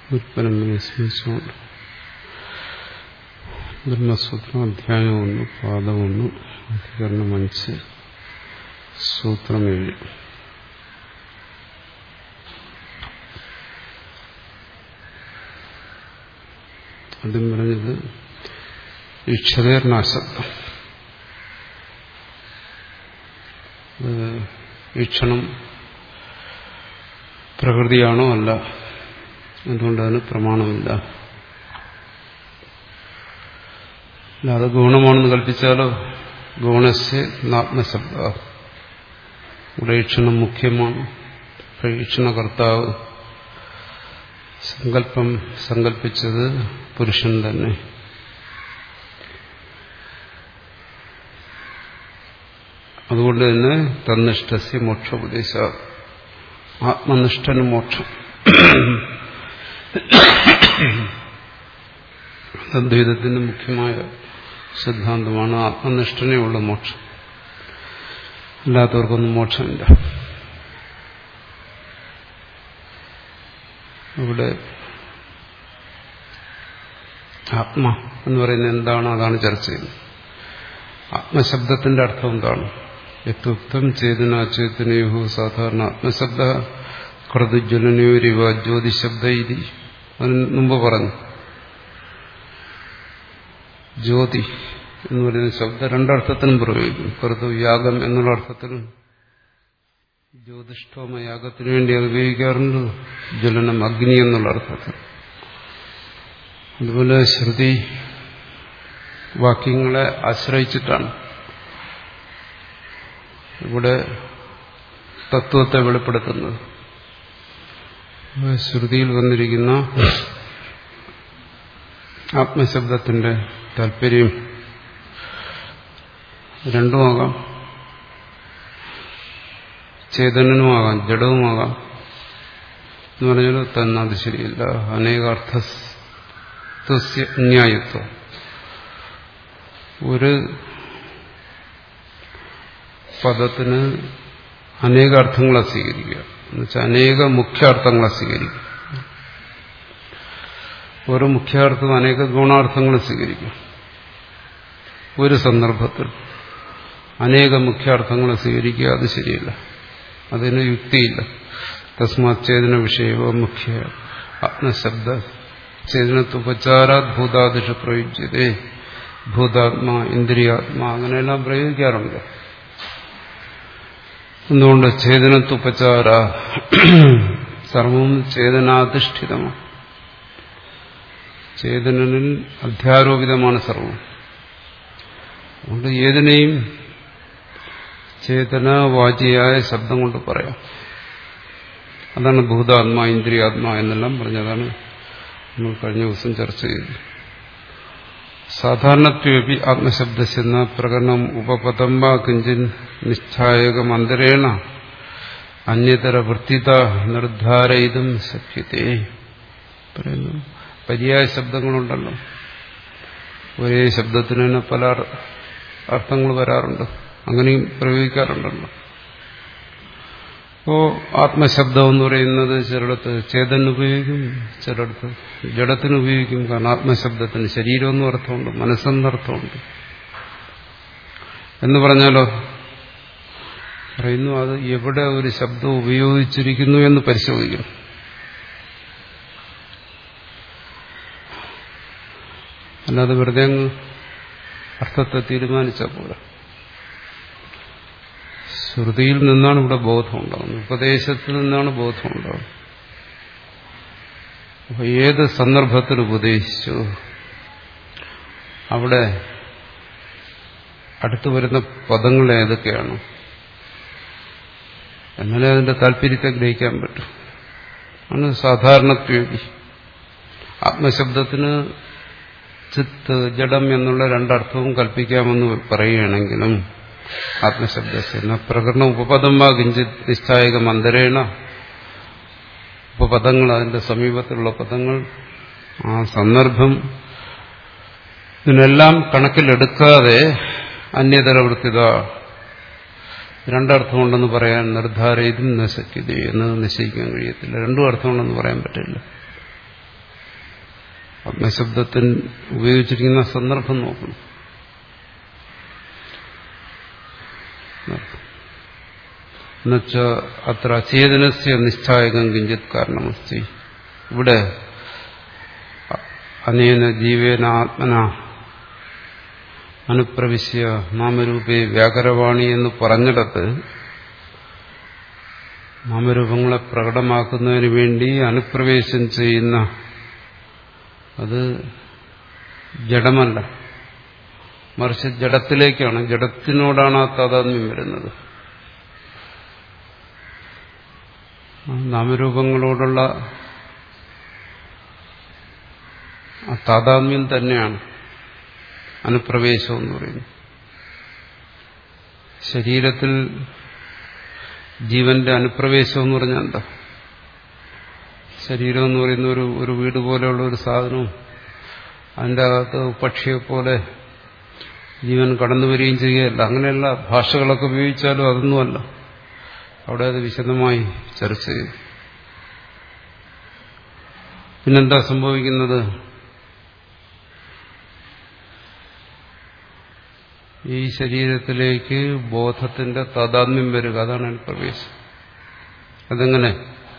ഉത്പന്നങ്ങളെ സ്മരിച്ചുകൊണ്ട് ബ്രഹ്മസൂത്രം അധ്യായം ഒന്ന് പാദം ഒന്ന് അധികരണം അഞ്ച് സൂത്രം ഏഴ് ആദ്യം പറഞ്ഞത് ഈക്ഷതേർനാശബ്ദം ഈക്ഷണം പ്രകൃതിയാണോ അല്ല എന്തുകൊണ്ട് അതിന് പ്രമാണമില്ല അല്ലാതെ ഗുണമാണെന്ന് കൽപ്പിച്ചാലോ ഗുണസ് നാത്മശബ്ദ ഇവിടെ ഈക്ഷണം മുഖ്യമാണ് ഈക്ഷണകർത്താവ് സങ്കല്പം സങ്കല്പിച്ചത് പുരുഷൻ തന്നെ അതുകൊണ്ട് തന്നെ തന്നിഷ്ടസ്യ മോക്ഷോപദേശ ആത്മനിഷ്ഠന് മോക്ഷം അദ്വൈതത്തിന്റെ മുഖ്യമായ സിദ്ധാന്തമാണ് ആത്മനിഷ്ഠനെയുള്ള മോക്ഷം അല്ലാത്തവർക്കൊന്നും മോക്ഷമില്ല ഇവിടെ ആത്മ എന്ന് പറയുന്നത് എന്താണ് അതാണ് ചർച്ച ചെയ്യുന്നത് ആത്മശബ്ദത്തിന്റെ അർത്ഥം എന്താണ് യത്വക്തം ചേതന ചേതനയോ സാധാരണ ആത്മശബ്ദ കൃതുജ്വലനയോരിവ ജ്യോതിശബ്ദ ഇതി അതിന് മുമ്പ് പറഞ്ഞു ജ്യോതി എന്ന് പറയുന്ന ശബ്ദം രണ്ടർത്ഥത്തിനും പ്രയോഗിക്കും കൃതു യാഗം എന്നുള്ള അർത്ഥത്തിലും ജ്യോതിഷ്ഠോമ യാഗത്തിന് വേണ്ടി അത് ഉപയോഗിക്കാറുണ്ട് ജ്വലനം അഗ്നി എന്നുള്ള അർത്ഥത്തിൽ അതുപോലെ ശ്രുതി വാക്യങ്ങളെ ആശ്രയിച്ചിട്ടാണ് ഇവിടെ തത്വത്തെ വെളിപ്പെടുത്തുന്നത് ശ്രുതിയിൽ വന്നിരിക്കുന്ന ആത്മശബ്ദത്തിന്റെ താല്പര്യം രണ്ടുമാകാം ചേതനനുമാകാം ജഡവുമാകാം എന്ന് പറഞ്ഞാൽ തന്നെ അത് ശരിയല്ല അനേകാർത്ഥ ന്യായത്വം ഒരു പദത്തിന് അനേക അർത്ഥങ്ങളെ സ്വീകരിക്കുക എന്നുവെച്ചാൽ അനേക മുഖ്യാർത്ഥങ്ങളെ സ്വീകരിക്കുക ഓരോ മുഖ്യാർത്ഥവും അനേക ഗുണാർത്ഥങ്ങൾ സ്വീകരിക്കും ഒരു സന്ദർഭത്തിൽ അനേക മുഖ്യാർത്ഥങ്ങളെ സ്വീകരിക്കുക അത് ശരിയല്ല അതിന് യുക്തിയില്ല തസ്മാത് ചേതന വിഷയവ മുഖ്യ ആത്മശബ്ദ ചേതനത്വപചാരാത് ഭൂതാദിഷ പ്രയുജ്യതേ ഭൂതാത്മാ ഇന്ദ്രിയാത്മാ അങ്ങനെയെല്ലാം പ്രയോഗിക്കാറുണ്ട് എന്തുകൊണ്ട് ചേതനത്വപചാര സർവവും ചേതനാധിഷ്ഠിതമാണ് ചേതനനിൽ അധ്യാരോപിതമാണ് സർവം അതുകൊണ്ട് ഏതിനെയും ചേതനവാചിയായ ശബ്ദം കൊണ്ട് പറയാം അതാണ് ഭൂതാത്മാ ഇന്ദ്രിയാത്മാ എന്നെല്ലാം പറഞ്ഞതാണ് നമ്മൾ കഴിഞ്ഞ ദിവസം ചർച്ച ചെയ്തത് സാധാരണത്വപി ആത്മശബ്ദസെന്ന പ്രകടനം ഉപപദം വാ കിഞ്ചിൻ നിശ്ചായകമന്തരേണ അന്യതര വൃത്തിത നിർദ്ധാരയിതും ശക്യത്തെ പറയുന്നു പര്യായ ശബ്ദങ്ങളുണ്ടല്ലോ ഒരേ ശബ്ദത്തിന് തന്നെ പല അർത്ഥങ്ങൾ വരാറുണ്ട് അങ്ങനെയും പ്രയോഗിക്കാറുണ്ടല്ലോ അപ്പോ ആത്മശബ്ദം എന്ന് പറയുന്നത് ചിലയിടത്ത് ചേതന് ഉപയോഗിക്കും ചിലയിടത്ത് ജഡത്തിന് ഉപയോഗിക്കും കാരണം ആത്മശബ്ദത്തിന് ശരീരമെന്നും അർത്ഥമുണ്ട് മനസ്സെന്നർത്ഥമുണ്ട് എന്ന് പറഞ്ഞാലോ പറയുന്നു അത് എവിടെ ഒരു ശബ്ദം ഉപയോഗിച്ചിരിക്കുന്നു എന്ന് പരിശോധിക്കണം അല്ലാതെ വെറുതെ അങ്ങ് അർത്ഥത്തെ തീരുമാനിച്ചാൽ പോലെ ശ്രുതിയിൽ നിന്നാണ് ഇവിടെ ബോധം ഉണ്ടാകുന്നത് ഉപദേശത്തിൽ നിന്നാണ് ബോധം ഉണ്ടാകുന്നത് അപ്പൊ ഏത് സന്ദർഭത്തിൽ ഉപദേശിച്ചു അവിടെ അടുത്തു വരുന്ന പദങ്ങൾ ഏതൊക്കെയാണ് എന്നാലേ അതിന്റെ താല്പര്യത്തെ ഗ്രഹിക്കാൻ പറ്റും ആണ് സാധാരണത്വേദി ആത്മശബ്ദത്തിന് ചിത്ത് ജഡം എന്നുള്ള രണ്ടർത്ഥവും കൽപ്പിക്കാമെന്ന് പറയുകയാണെങ്കിലും ആത്മശബ്ദത്തിന് പ്രകടന ഉപപദം വാ കിഞ്ചിത് നിശ്ചായക മന്ദരേണ ഉപപദങ്ങൾ അതിന്റെ സമീപത്തിലുള്ള പദങ്ങൾ ആ സന്ദർഭം ഇതിനെല്ലാം കണക്കിലെടുക്കാതെ അന്യതരവൃത്തിത രണ്ടർത്ഥമുണ്ടെന്ന് പറയാൻ നിർദ്ധാരയിതും നശിക്കത് എന്ന് നിശ്ചയിക്കാൻ കഴിയത്തില്ല രണ്ടും അർത്ഥമുണ്ടെന്ന് പറയാൻ പറ്റില്ല ആത്മശബ്ദത്തിന് ഉപയോഗിച്ചിരിക്കുന്ന സന്ദർഭം നോക്കണം എന്നുവെച്ച അത്ര അചേതനസ്യ നിശ്ചായകം കിഞ്ചിത് കാരണമസ്തി ഇവിടെ അനേന ജീവേന ആത്മന അനുപ്രവിശ്യ നാമരൂപേ വ്യാകരവാണി എന്ന് പറഞ്ഞിടത്ത് നാമരൂപങ്ങളെ പ്രകടമാക്കുന്നതിന് വേണ്ടി അനുപ്രവേശം ചെയ്യുന്ന അത് ജഡമല്ല മറിച്ച് ജഡത്തിലേക്കാണ് ജഡത്തിനോടാണ് ആ താതാത്മ്യം വരുന്നത് നാമരൂപങ്ങളോടുള്ള ആ താതാത്മ്യം തന്നെയാണ് അനുപ്രവേശം എന്ന് പറയുന്നത് ശരീരത്തിൽ ജീവന്റെ അനുപ്രവേശം എന്ന് പറഞ്ഞാൽ എന്താ ശരീരം എന്ന് പറയുന്ന ഒരു ഒരു വീട് പോലെയുള്ള ഒരു സാധനവും അതിൻ്റെ അകത്ത് പക്ഷിയെ പോലെ ജീവൻ കടന്നു വരികയും ചെയ്യുകയല്ല അങ്ങനെയല്ല ഭാഷകളൊക്കെ ഉപയോഗിച്ചാലും അതൊന്നുമല്ല അവിടെ അത് വിശദമായി ചർച്ച ചെയ്തു പിന്നെന്താ സംഭവിക്കുന്നത് ഈ ശരീരത്തിലേക്ക് ബോധത്തിന്റെ താതാത്മ്യം വരിക അതാണ് അനുപ്രവേശം അതെങ്ങനെ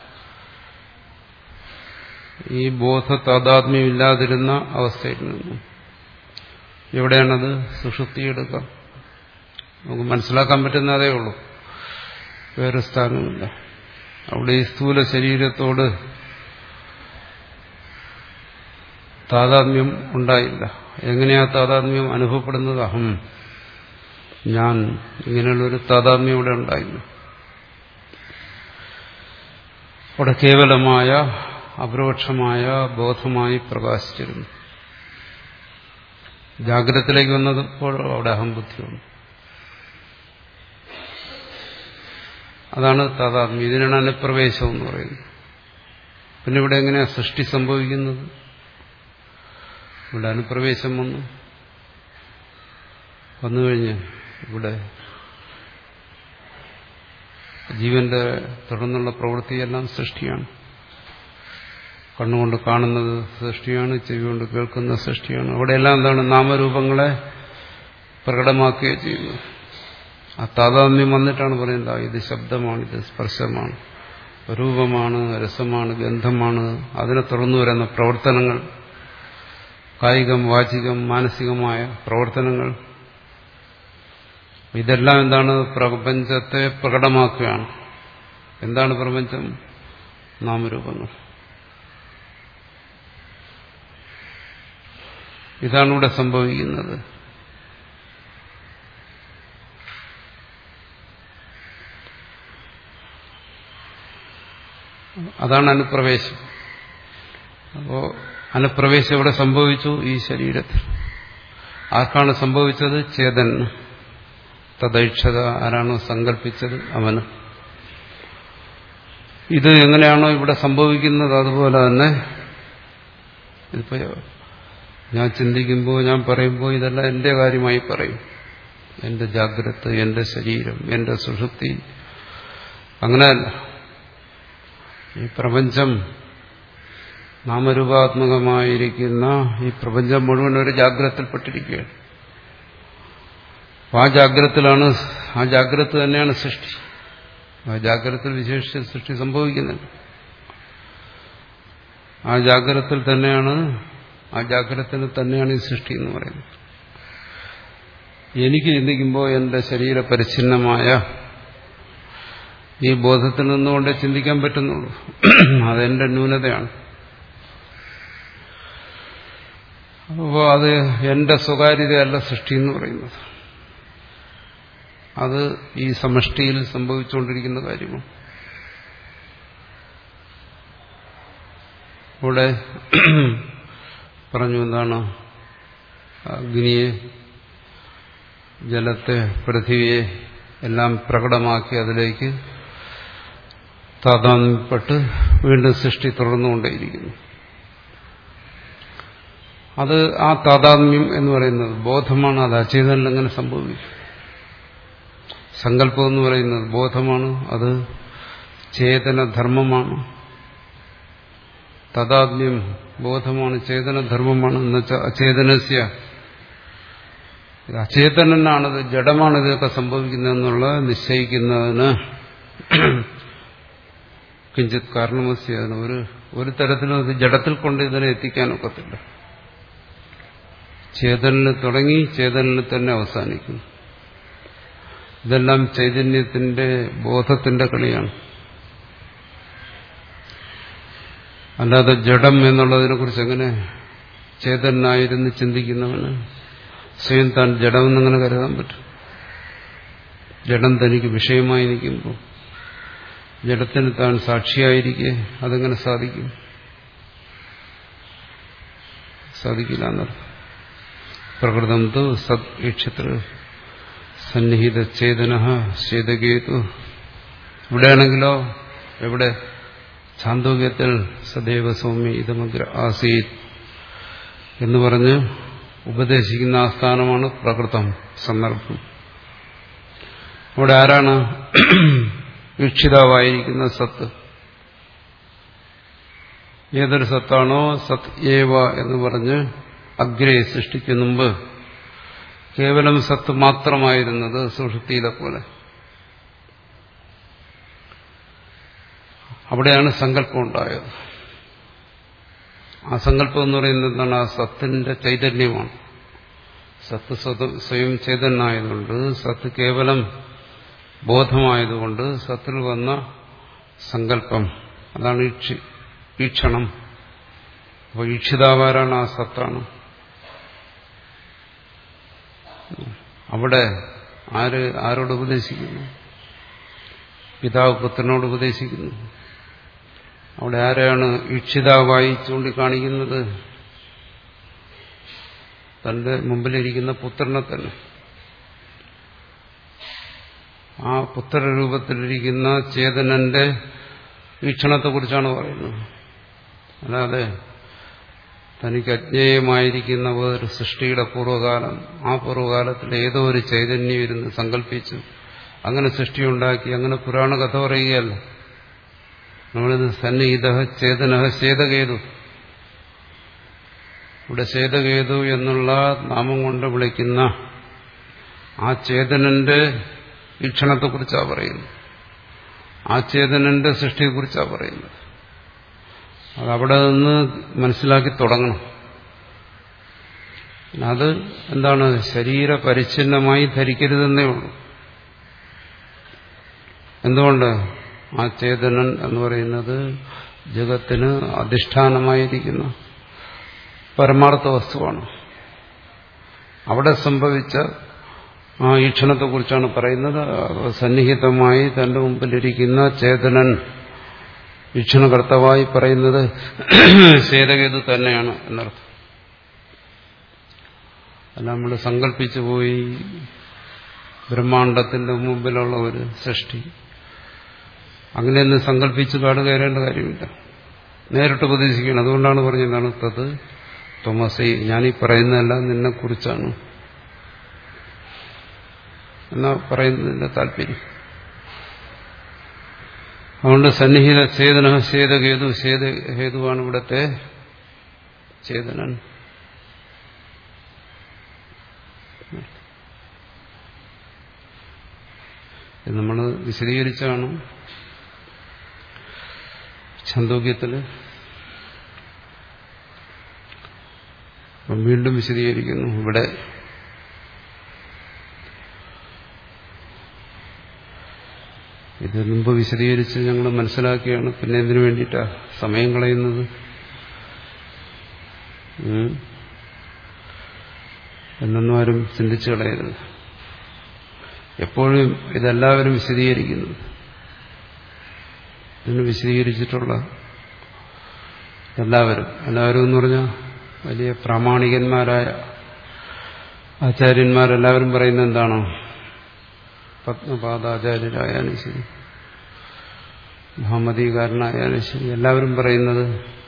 ഈ ബോധ താതാത്മ്യം ഇല്ലാതിരുന്ന അവസ്ഥയിൽ നിന്നും എവിടെയാണത് സുഷുപ്തിയെടുക്കാം നമുക്ക് മനസ്സിലാക്കാൻ പറ്റുന്ന അതേ ഉള്ളൂ വേറെ സ്ഥാനമില്ല അവിടെ ഈ സ്ഥൂല ശരീരത്തോട് താതാത്മ്യം ഉണ്ടായില്ല എങ്ങനെയാ താതാത്മ്യം അനുഭവപ്പെടുന്നത് അഹം ഞാൻ ഇങ്ങനെയുള്ളൊരു താതാത്മ്യം ഇവിടെ ഉണ്ടായില്ല അവിടെ കേവലമായ അപരോക്ഷമായ ബോധമായി പ്രകാശിച്ചിരുന്നു ജാഗ്രതത്തിലേക്ക് വന്നപ്പോൾ അവിടെ അഹംബുദ്ധി വന്നു അതാണ് താതാത്മ്യം ഇതിനാണ് അനുപ്രവേശം എന്ന് പറയുന്നത് പിന്നെ ഇവിടെ എങ്ങനെയാ സൃഷ്ടി സംഭവിക്കുന്നത് ഇവിടെ അനുപ്രവേശം വന്നു വന്നു കഴിഞ്ഞ് ഇവിടെ ജീവന്റെ തുടർന്നുള്ള പ്രവൃത്തിയെല്ലാം സൃഷ്ടിയാണ് കണ്ണുകൊണ്ട് കാണുന്നത് സൃഷ്ടിയാണ് ചെവി കൊണ്ട് കേൾക്കുന്ന സൃഷ്ടിയാണ് അവിടെയെല്ലാം എന്താണ് നാമരൂപങ്ങളെ പ്രകടമാക്കുകയോ ചെയ്യുന്നു ആ താതാത്മ്യം വന്നിട്ടാണ് പറയുന്നത് ഇത് ശബ്ദമാണ് ഇത് സ്പർശമാണ് രൂപമാണ് രസമാണ് ഗന്ധമാണ് അതിനെ തുറന്നു വരുന്ന പ്രവർത്തനങ്ങൾ കായികം വാചികം മാനസികമായ പ്രവർത്തനങ്ങൾ ഇതെല്ലാം എന്താണ് പ്രപഞ്ചത്തെ പ്രകടമാക്കുകയാണ് എന്താണ് പ്രപഞ്ചം നാമരൂപങ്ങൾ ഇതാണ് ഇവിടെ സംഭവിക്കുന്നത് അതാണ് അനുപ്രവേശം അപ്പോ അനുപ്രവേശം ഇവിടെ സംഭവിച്ചു ഈ ശരീരത്തിൽ ആർക്കാണ് സംഭവിച്ചത് ചേതൻ തദൈക്ഷത ആരാണോ സങ്കല്പിച്ചത് അവന് ഇത് എങ്ങനെയാണോ ഇവിടെ സംഭവിക്കുന്നത് അതുപോലെ തന്നെ ഇതിപ്പോ ഞാൻ ചിന്തിക്കുമ്പോൾ ഞാൻ പറയുമ്പോൾ ഇതെല്ലാം എന്റെ കാര്യമായി പറയും എന്റെ ജാഗ്രത എന്റെ ശരീരം എന്റെ സുഷുപ്തി അങ്ങനെയല്ല ഈ പ്രപഞ്ചം നാമരൂപാത്മകമായിരിക്കുന്ന ഈ പ്രപഞ്ചം മുഴുവൻ ഒരു ജാഗ്രതത്തിൽപ്പെട്ടിരിക്കുകയാണ് ആ ജാഗ്രതത്തിലാണ് ആ ജാഗ്രത തന്നെയാണ് സൃഷ്ടി ആ ജാഗ്രതത്തിൽ വിശേഷിച്ച സൃഷ്ടി സംഭവിക്കുന്നുണ്ട് ആ ജാഗ്രതത്തിൽ തന്നെയാണ് ആ ജാഗ്രതത്തിന് തന്നെയാണ് ഈ സൃഷ്ടി എന്ന് പറയുന്നത് എനിക്ക് ചിന്തിക്കുമ്പോൾ എന്റെ ശരീര പരിച്ഛിന്നമായ ഈ ബോധത്തിൽ നിന്നുകൊണ്ട് ചിന്തിക്കാൻ പറ്റുന്നുള്ളൂ അതെന്റെ ന്യൂനതയാണ് അപ്പോൾ അത് എന്റെ സ്വകാര്യതയല്ല സൃഷ്ടി എന്ന് പറയുന്നത് അത് ഈ സമഷ്ടിയിൽ സംഭവിച്ചുകൊണ്ടിരിക്കുന്ന കാര്യമാണ് ഇവിടെ പറഞ്ഞു എന്താണ് അഗ്നിയെ ജലത്തെ പൃഥിവിയെ എല്ലാം പ്രകടമാക്കി അതിലേക്ക് താതാത്മ്യപ്പെട്ട് വീണ്ടും സൃഷ്ടി തുടർന്നുകൊണ്ടേയിരിക്കുന്നു അത് ആ താതാത്മ്യം എന്ന് പറയുന്നത് ബോധമാണ് അത് അചേതനിൽ എങ്ങനെ സംഭവിക്കും സങ്കല്പം എന്ന് പറയുന്നത് ബോധമാണ് അത് ചേതനധർമ്മമാണ് തഥാത്മ്യം ബോധമാണ് ചേതനധർമ്മമാണ് എന്നുവെച്ചാൽ അചേതനസ്യ ഇത് അചേതനാണിത് ജഡമാണ് ഇതൊക്കെ സംഭവിക്കുന്നതെന്നുള്ള നിശ്ചയിക്കുന്നതിന് കിഞ്ചിത് കാരണമസ്യ അതിന് ഒരു ഒരു തരത്തിലും അത് ജഡത്തിൽ കൊണ്ട് ഇതിനെ എത്തിക്കാനൊക്കത്തില്ല ചേതനിൽ തുടങ്ങി ചേതനിൽ തന്നെ അവസാനിക്കുന്നു ഇതെല്ലാം ചൈതന്യത്തിന്റെ ബോധത്തിന്റെ കളിയാണ് അല്ലാതെ ജഡം എന്നുള്ളതിനെ കുറിച്ച് എങ്ങനെ ചേതനായിരുന്ന് ചിന്തിക്കുന്നവന് സ്വയം താൻ ജഡമെന്നങ്ങനെ കരുതാൻ പറ്റും ജഡം തനിക്ക് വിഷയമായി നിൽക്കുമ്പോൾ ജഡത്തിന് താൻ സാക്ഷിയായിരിക്കെ അതെങ്ങനെ സാധിക്കും സാധിക്കില്ല എന്നർത്ഥം പ്രകൃതം തു സത് ഈക്ഷത്ര സന്നിഹിത ചേതന ചേതകേതു ഇവിടെയാണെങ്കിലോ എവിടെ ചാന്തോക്യത്തിൽ സദൈവ സൗമ്യ ഇതമഗ്ര ആസീത് എന്ന് പറഞ്ഞ് ഉപദേശിക്കുന്ന ആ സ്ഥാനമാണ് പ്രകൃതം സന്ദർഭം അവിടെ ആരാണ് വീക്ഷിതാവായിരിക്കുന്ന സത്ത് ഏതൊരു സത്താണോ സത് ഏവ എന്ന് പറഞ്ഞ് അഗ്രേ സൃഷ്ടിക്ക് മുമ്പ് കേവലം സത്ത് മാത്രമായിരുന്നത് സുഷുപ്തിയിലെ പോലെ അവിടെയാണ് സങ്കല്പം ഉണ്ടായത് ആ സങ്കല്പം എന്ന് പറയുന്നത് എന്താണ് ആ സത്തിന്റെ ചൈതന്യമാണ് സത്ത് സ്വയം ചൈതന്യമായതുകൊണ്ട് സത്ത് കേവലം ബോധമായതുകൊണ്ട് സത്തിൽ വന്ന സങ്കല്പം അതാണ് ഈക്ഷണം അപ്പോൾ ഈക്ഷിതാവാരാണ് ആ സത്താണ് അവിടെ ആര് ആരോട് ഉപദേശിക്കുന്നു പിതാവ് പുത്രനോട് ഉപദേശിക്കുന്നു അവിടെ ആരെയാണ് ഈക്ഷിതാവായി ചൂണ്ടിക്കാണിക്കുന്നത് തന്റെ മുമ്പിലിരിക്കുന്ന പുത്രനെ തന്നെ ആ പുത്രരൂപത്തിലിരിക്കുന്ന ചേതനന്റെ വീക്ഷണത്തെക്കുറിച്ചാണ് പറയുന്നത് അല്ലാതെ തനിക്ക് അജ്ഞേയമായിരിക്കുന്ന ഒരു സൃഷ്ടിയുടെ പൂർവ്വകാലം ആ പൂർവ്വകാലത്തിൽ ഏതോ ഒരു ചൈതന്യം ഇരുന്ന് സങ്കല്പിച്ചു അങ്ങനെ സൃഷ്ടിയുണ്ടാക്കി അങ്ങനെ പുരാണ കഥ പറയുകയല്ല നമ്മളിത് സന്നിഹിത ചേതന ചേതകേതു ഇവിടെ ചേതകേതു എന്നുള്ള നാമം കൊണ്ട് വിളിക്കുന്ന ആ ചേതനന്റെ വീക്ഷണത്തെക്കുറിച്ചാണ് പറയുന്നത് ആ ചേതനന്റെ സൃഷ്ടിയെക്കുറിച്ചാണ് പറയുന്നത് അതവിടെ നിന്ന് മനസ്സിലാക്കി തുടങ്ങണം അത് എന്താണ് ശരീര പരിച്ഛിന്നമായി ധരിക്കരുതെന്നേ ഉള്ളൂ എന്തുകൊണ്ട് ആ ചേതനൻ എന്ന് പറയുന്നത് ജഗത്തിന് അധിഷ്ഠാനമായിരിക്കുന്ന പരമാർത്ഥ വസ്തുവാണ് അവിടെ സംഭവിച്ച ആ ഈക്ഷണത്തെക്കുറിച്ചാണ് പറയുന്നത് സന്നിഹിതമായി തന്റെ മുമ്പിലിരിക്കുന്ന ചേതനൻ വീക്ഷണകർത്താവായി പറയുന്നത് ചേതകേതു തന്നെയാണ് എന്നർത്ഥം അല്ല നമ്മൾ സങ്കല്പിച്ചു പോയി ബ്രഹ്മാണ്ടത്തിന്റെ മുമ്പിലുള്ള ഒരു സൃഷ്ടി അങ്ങനെയൊന്നും സങ്കല്പിച്ച് കാട് കയറേണ്ട കാര്യമില്ല നേരിട്ട് ഉപദേശിക്കണം അതുകൊണ്ടാണ് പറഞ്ഞതാണ് തത് തോമസൈ ഞാനീ പറയുന്നതെല്ലാം നിന്നെക്കുറിച്ചാണ് എന്നാ പറയുന്നതിന്റെ താല്പര്യം അതുകൊണ്ട് സന്നിഹിത ചേതന ചേതകേതു ചേതഹേതുവാണ് ഇവിടത്തെ ചേതനൻ നമ്മൾ വിശദീകരിച്ചാണ് ഛന്തോക്യത്തില് വീണ്ടും വിശദീകരിക്കുന്നു ഇവിടെ ഇത് മുമ്പ് വിശദീകരിച്ച് ഞങ്ങൾ മനസ്സിലാക്കിയാണ് പിന്നെ എന്തിനു വേണ്ടിയിട്ടാ സമയം കളയുന്നത് എന്നൊന്നും ആരും ചിന്തിച്ചു കളയരുത് എപ്പോഴും ഇതെല്ലാവരും വിശദീകരിക്കുന്നത് ഇതിന് വിശദീകരിച്ചിട്ടുള്ള എല്ലാവരും എല്ലാവരും എന്ന് പറഞ്ഞാൽ വലിയ പ്രാമാണികന്മാരായ ആചാര്യന്മാരെല്ലാവരും പറയുന്നത് എന്താണോ പത്മപാദാചാര്യരായാലും ശരി മഹമ്മദീകാരനായാലും ശരി എല്ലാവരും പറയുന്നത്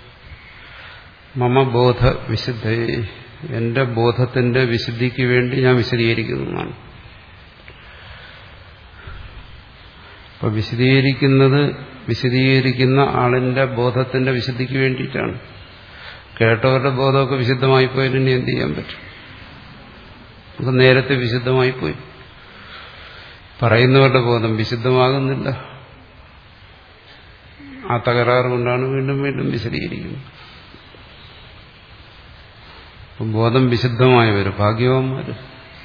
മമ ബോധ വിശുദ്ധയെ എന്റെ ബോധത്തിന്റെ വിശുദ്ധിക്ക് വേണ്ടി ഞാൻ വിശദീകരിക്കുന്നതാണ് അപ്പൊ വിശദീകരിക്കുന്നത് വിശദീകരിക്കുന്ന ആളിന്റെ ബോധത്തിന്റെ വിശുദ്ധിക്ക് വേണ്ടിയിട്ടാണ് കേട്ടവരുടെ ബോധമൊക്കെ വിശുദ്ധമായി പോയാൽ ഇനി എന്ത് ചെയ്യാൻ പറ്റും നമുക്ക് നേരത്തെ വിശുദ്ധമായി പോയി പറയുന്നവരുടെ ബോധം വിശുദ്ധമാകുന്നില്ല ആ തകരാറ് കൊണ്ടാണ് വീണ്ടും വീണ്ടും വിശദീകരിക്കുന്നത് അപ്പം ബോധം വിശുദ്ധമായവർ ഭാഗ്യവാന്മാര്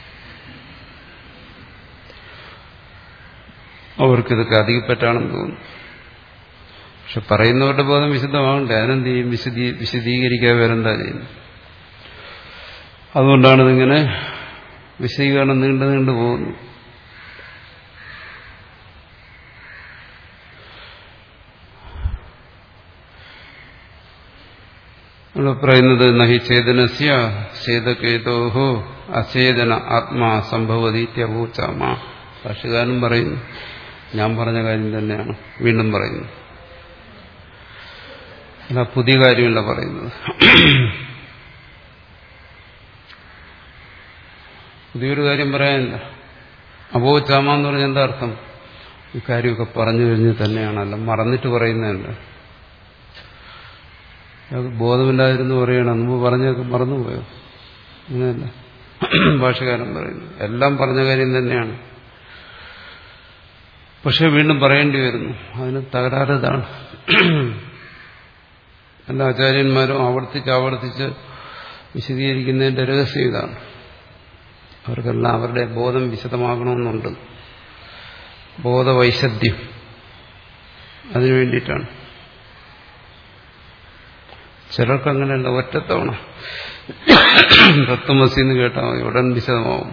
അവർക്കിതൊക്കെ അധികപ്പറ്റാണെന്ന് തോന്നുന്നു പക്ഷെ പറയുന്നവരുടെ ബോധം വിശുദ്ധമാകണ്ടേ അതിനെന്ത് ചെയ്യും വിശദീ വിശദീകരിക്കാതെ വേറെന്താ ചെയ്യുന്നത് അതുകൊണ്ടാണ് ഇതിങ്ങനെ വിശദീകരണം നീണ്ടു നീണ്ടു പോകുന്നു ഇവിടെ പറയുന്നത് നഹി ചേതനസ്യ ചേതകേതോഹോ അചേതന ആത്മാ സംഭവതീത്യഭൂച്ചാമ ഭാഷകാരനും പറയുന്നു ഞാൻ പറഞ്ഞ കാര്യം തന്നെയാണ് വീണ്ടും പറയുന്നു അല്ല പുതിയ കാര്യമല്ല പറയുന്നത് പുതിയൊരു കാര്യം പറയാനില്ല അബോചാമ എന്ന് പറഞ്ഞ എന്താ അർത്ഥം ഈ കാര്യമൊക്കെ പറഞ്ഞു കഴിഞ്ഞ് തന്നെയാണല്ല മറന്നിട്ട് പറയുന്നതല്ല അത് ബോധമില്ലാതിരുന്ന് പറയണം മുമ്പ് പറഞ്ഞൊക്കെ മറന്നുപോയോ അങ്ങനെയല്ല ഭാഷകാരൻ പറയുന്നു എല്ലാം പറഞ്ഞ കാര്യം തന്നെയാണ് പക്ഷെ വീണ്ടും പറയേണ്ടി വരുന്നു അതിന് തകരാറ് ഇതാണ് എല്ലാ ആചാര്യന്മാരും ആവർത്തിച്ച് ആവർത്തിച്ച് വിശദീകരിക്കുന്നതിന്റെ രഹസ്യം ഇതാണ് അവർക്കെല്ലാം അവരുടെ ബോധം വിശദമാകണമെന്നുണ്ട് ബോധവൈശദ്യം അതിനു വേണ്ടിയിട്ടാണ് ചിലർക്ക് അങ്ങനെയല്ല ഒറ്റത്തവണ തത്വമസി എന്ന് കേട്ടാൽ മതി ഉടൻ വിശദമാവും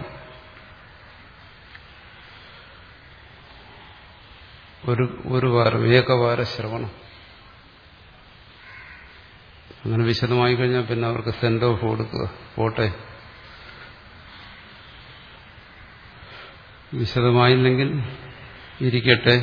ഒരു ഒരു വാരം ഏകവാര ശ്രവണം അങ്ങനെ വിശദമായി കഴിഞ്ഞാൽ പിന്നെ അവർക്ക് സെൻഡ് ഓഫ് കൊടുക്കുക പോട്ടെ വിശദമായില്ലെങ്കിൽ ഇരിക്കട്ടെ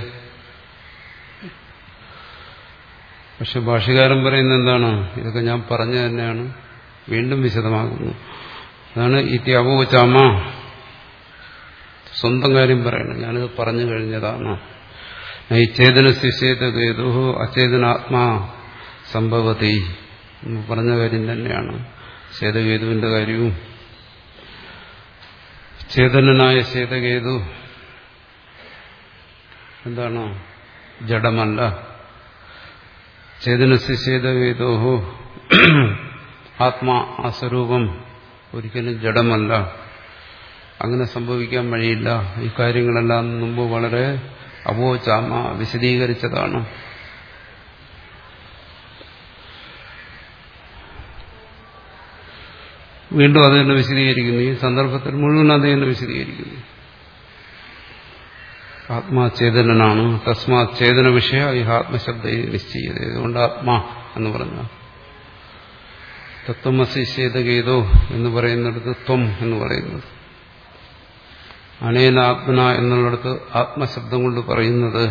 പക്ഷെ ഭാഷകാരൻ പറയുന്നത് എന്താണ് ഇതൊക്കെ ഞാൻ പറഞ്ഞു തന്നെയാണ് വീണ്ടും വിശദമാകുന്നു അതാണ് ഇത്യാപോചാമ സ്വന്തം കാര്യം പറയണം ഞാനിത് പറഞ്ഞു കഴിഞ്ഞതാണ് ഈ ചേതന ശിശേതേതു അചേതനാത്മാ സംഭവതി പറഞ്ഞ കാര്യം തന്നെയാണ് ചേതകേതുവിന്റെ കാര്യവും ചേതനനായ ചേതകേതു എന്താണ് ജഡമല്ല ചേതനസ് ചേതകേതോഹോ ആത്മാ ആ സ്വരൂപം ഒരിക്കലും ജഡമല്ല അങ്ങനെ സംഭവിക്കാൻ വഴിയില്ല ഈ കാര്യങ്ങളെല്ലാം മുമ്പ് വളരെ അബോചാമ വിശദീകരിച്ചതാണ് വീണ്ടും അത് തന്നെ വിശദീകരിക്കുന്നു ഈ സന്ദർഭത്തിൽ മുഴുവൻ അത് തന്നെ വിശദീകരിക്കുന്നു ആത്മാ ചേതനനാണ് തസ്മാ ചേതന വിഷയ ഈ ആത്മശബ്ദ നിശ്ചയത് അതുകൊണ്ട് ആത്മാ എന്ന് പറഞ്ഞ തത്വമസി ചേതകേതോ എന്ന് പറയുന്നിടത്ത് ത്വം എന്ന് പറയുന്നത് അനേന ആത്മന എന്നുള്ളിടത്ത് ആത്മശബ്ദം കൊണ്ട് പറയുന്നത്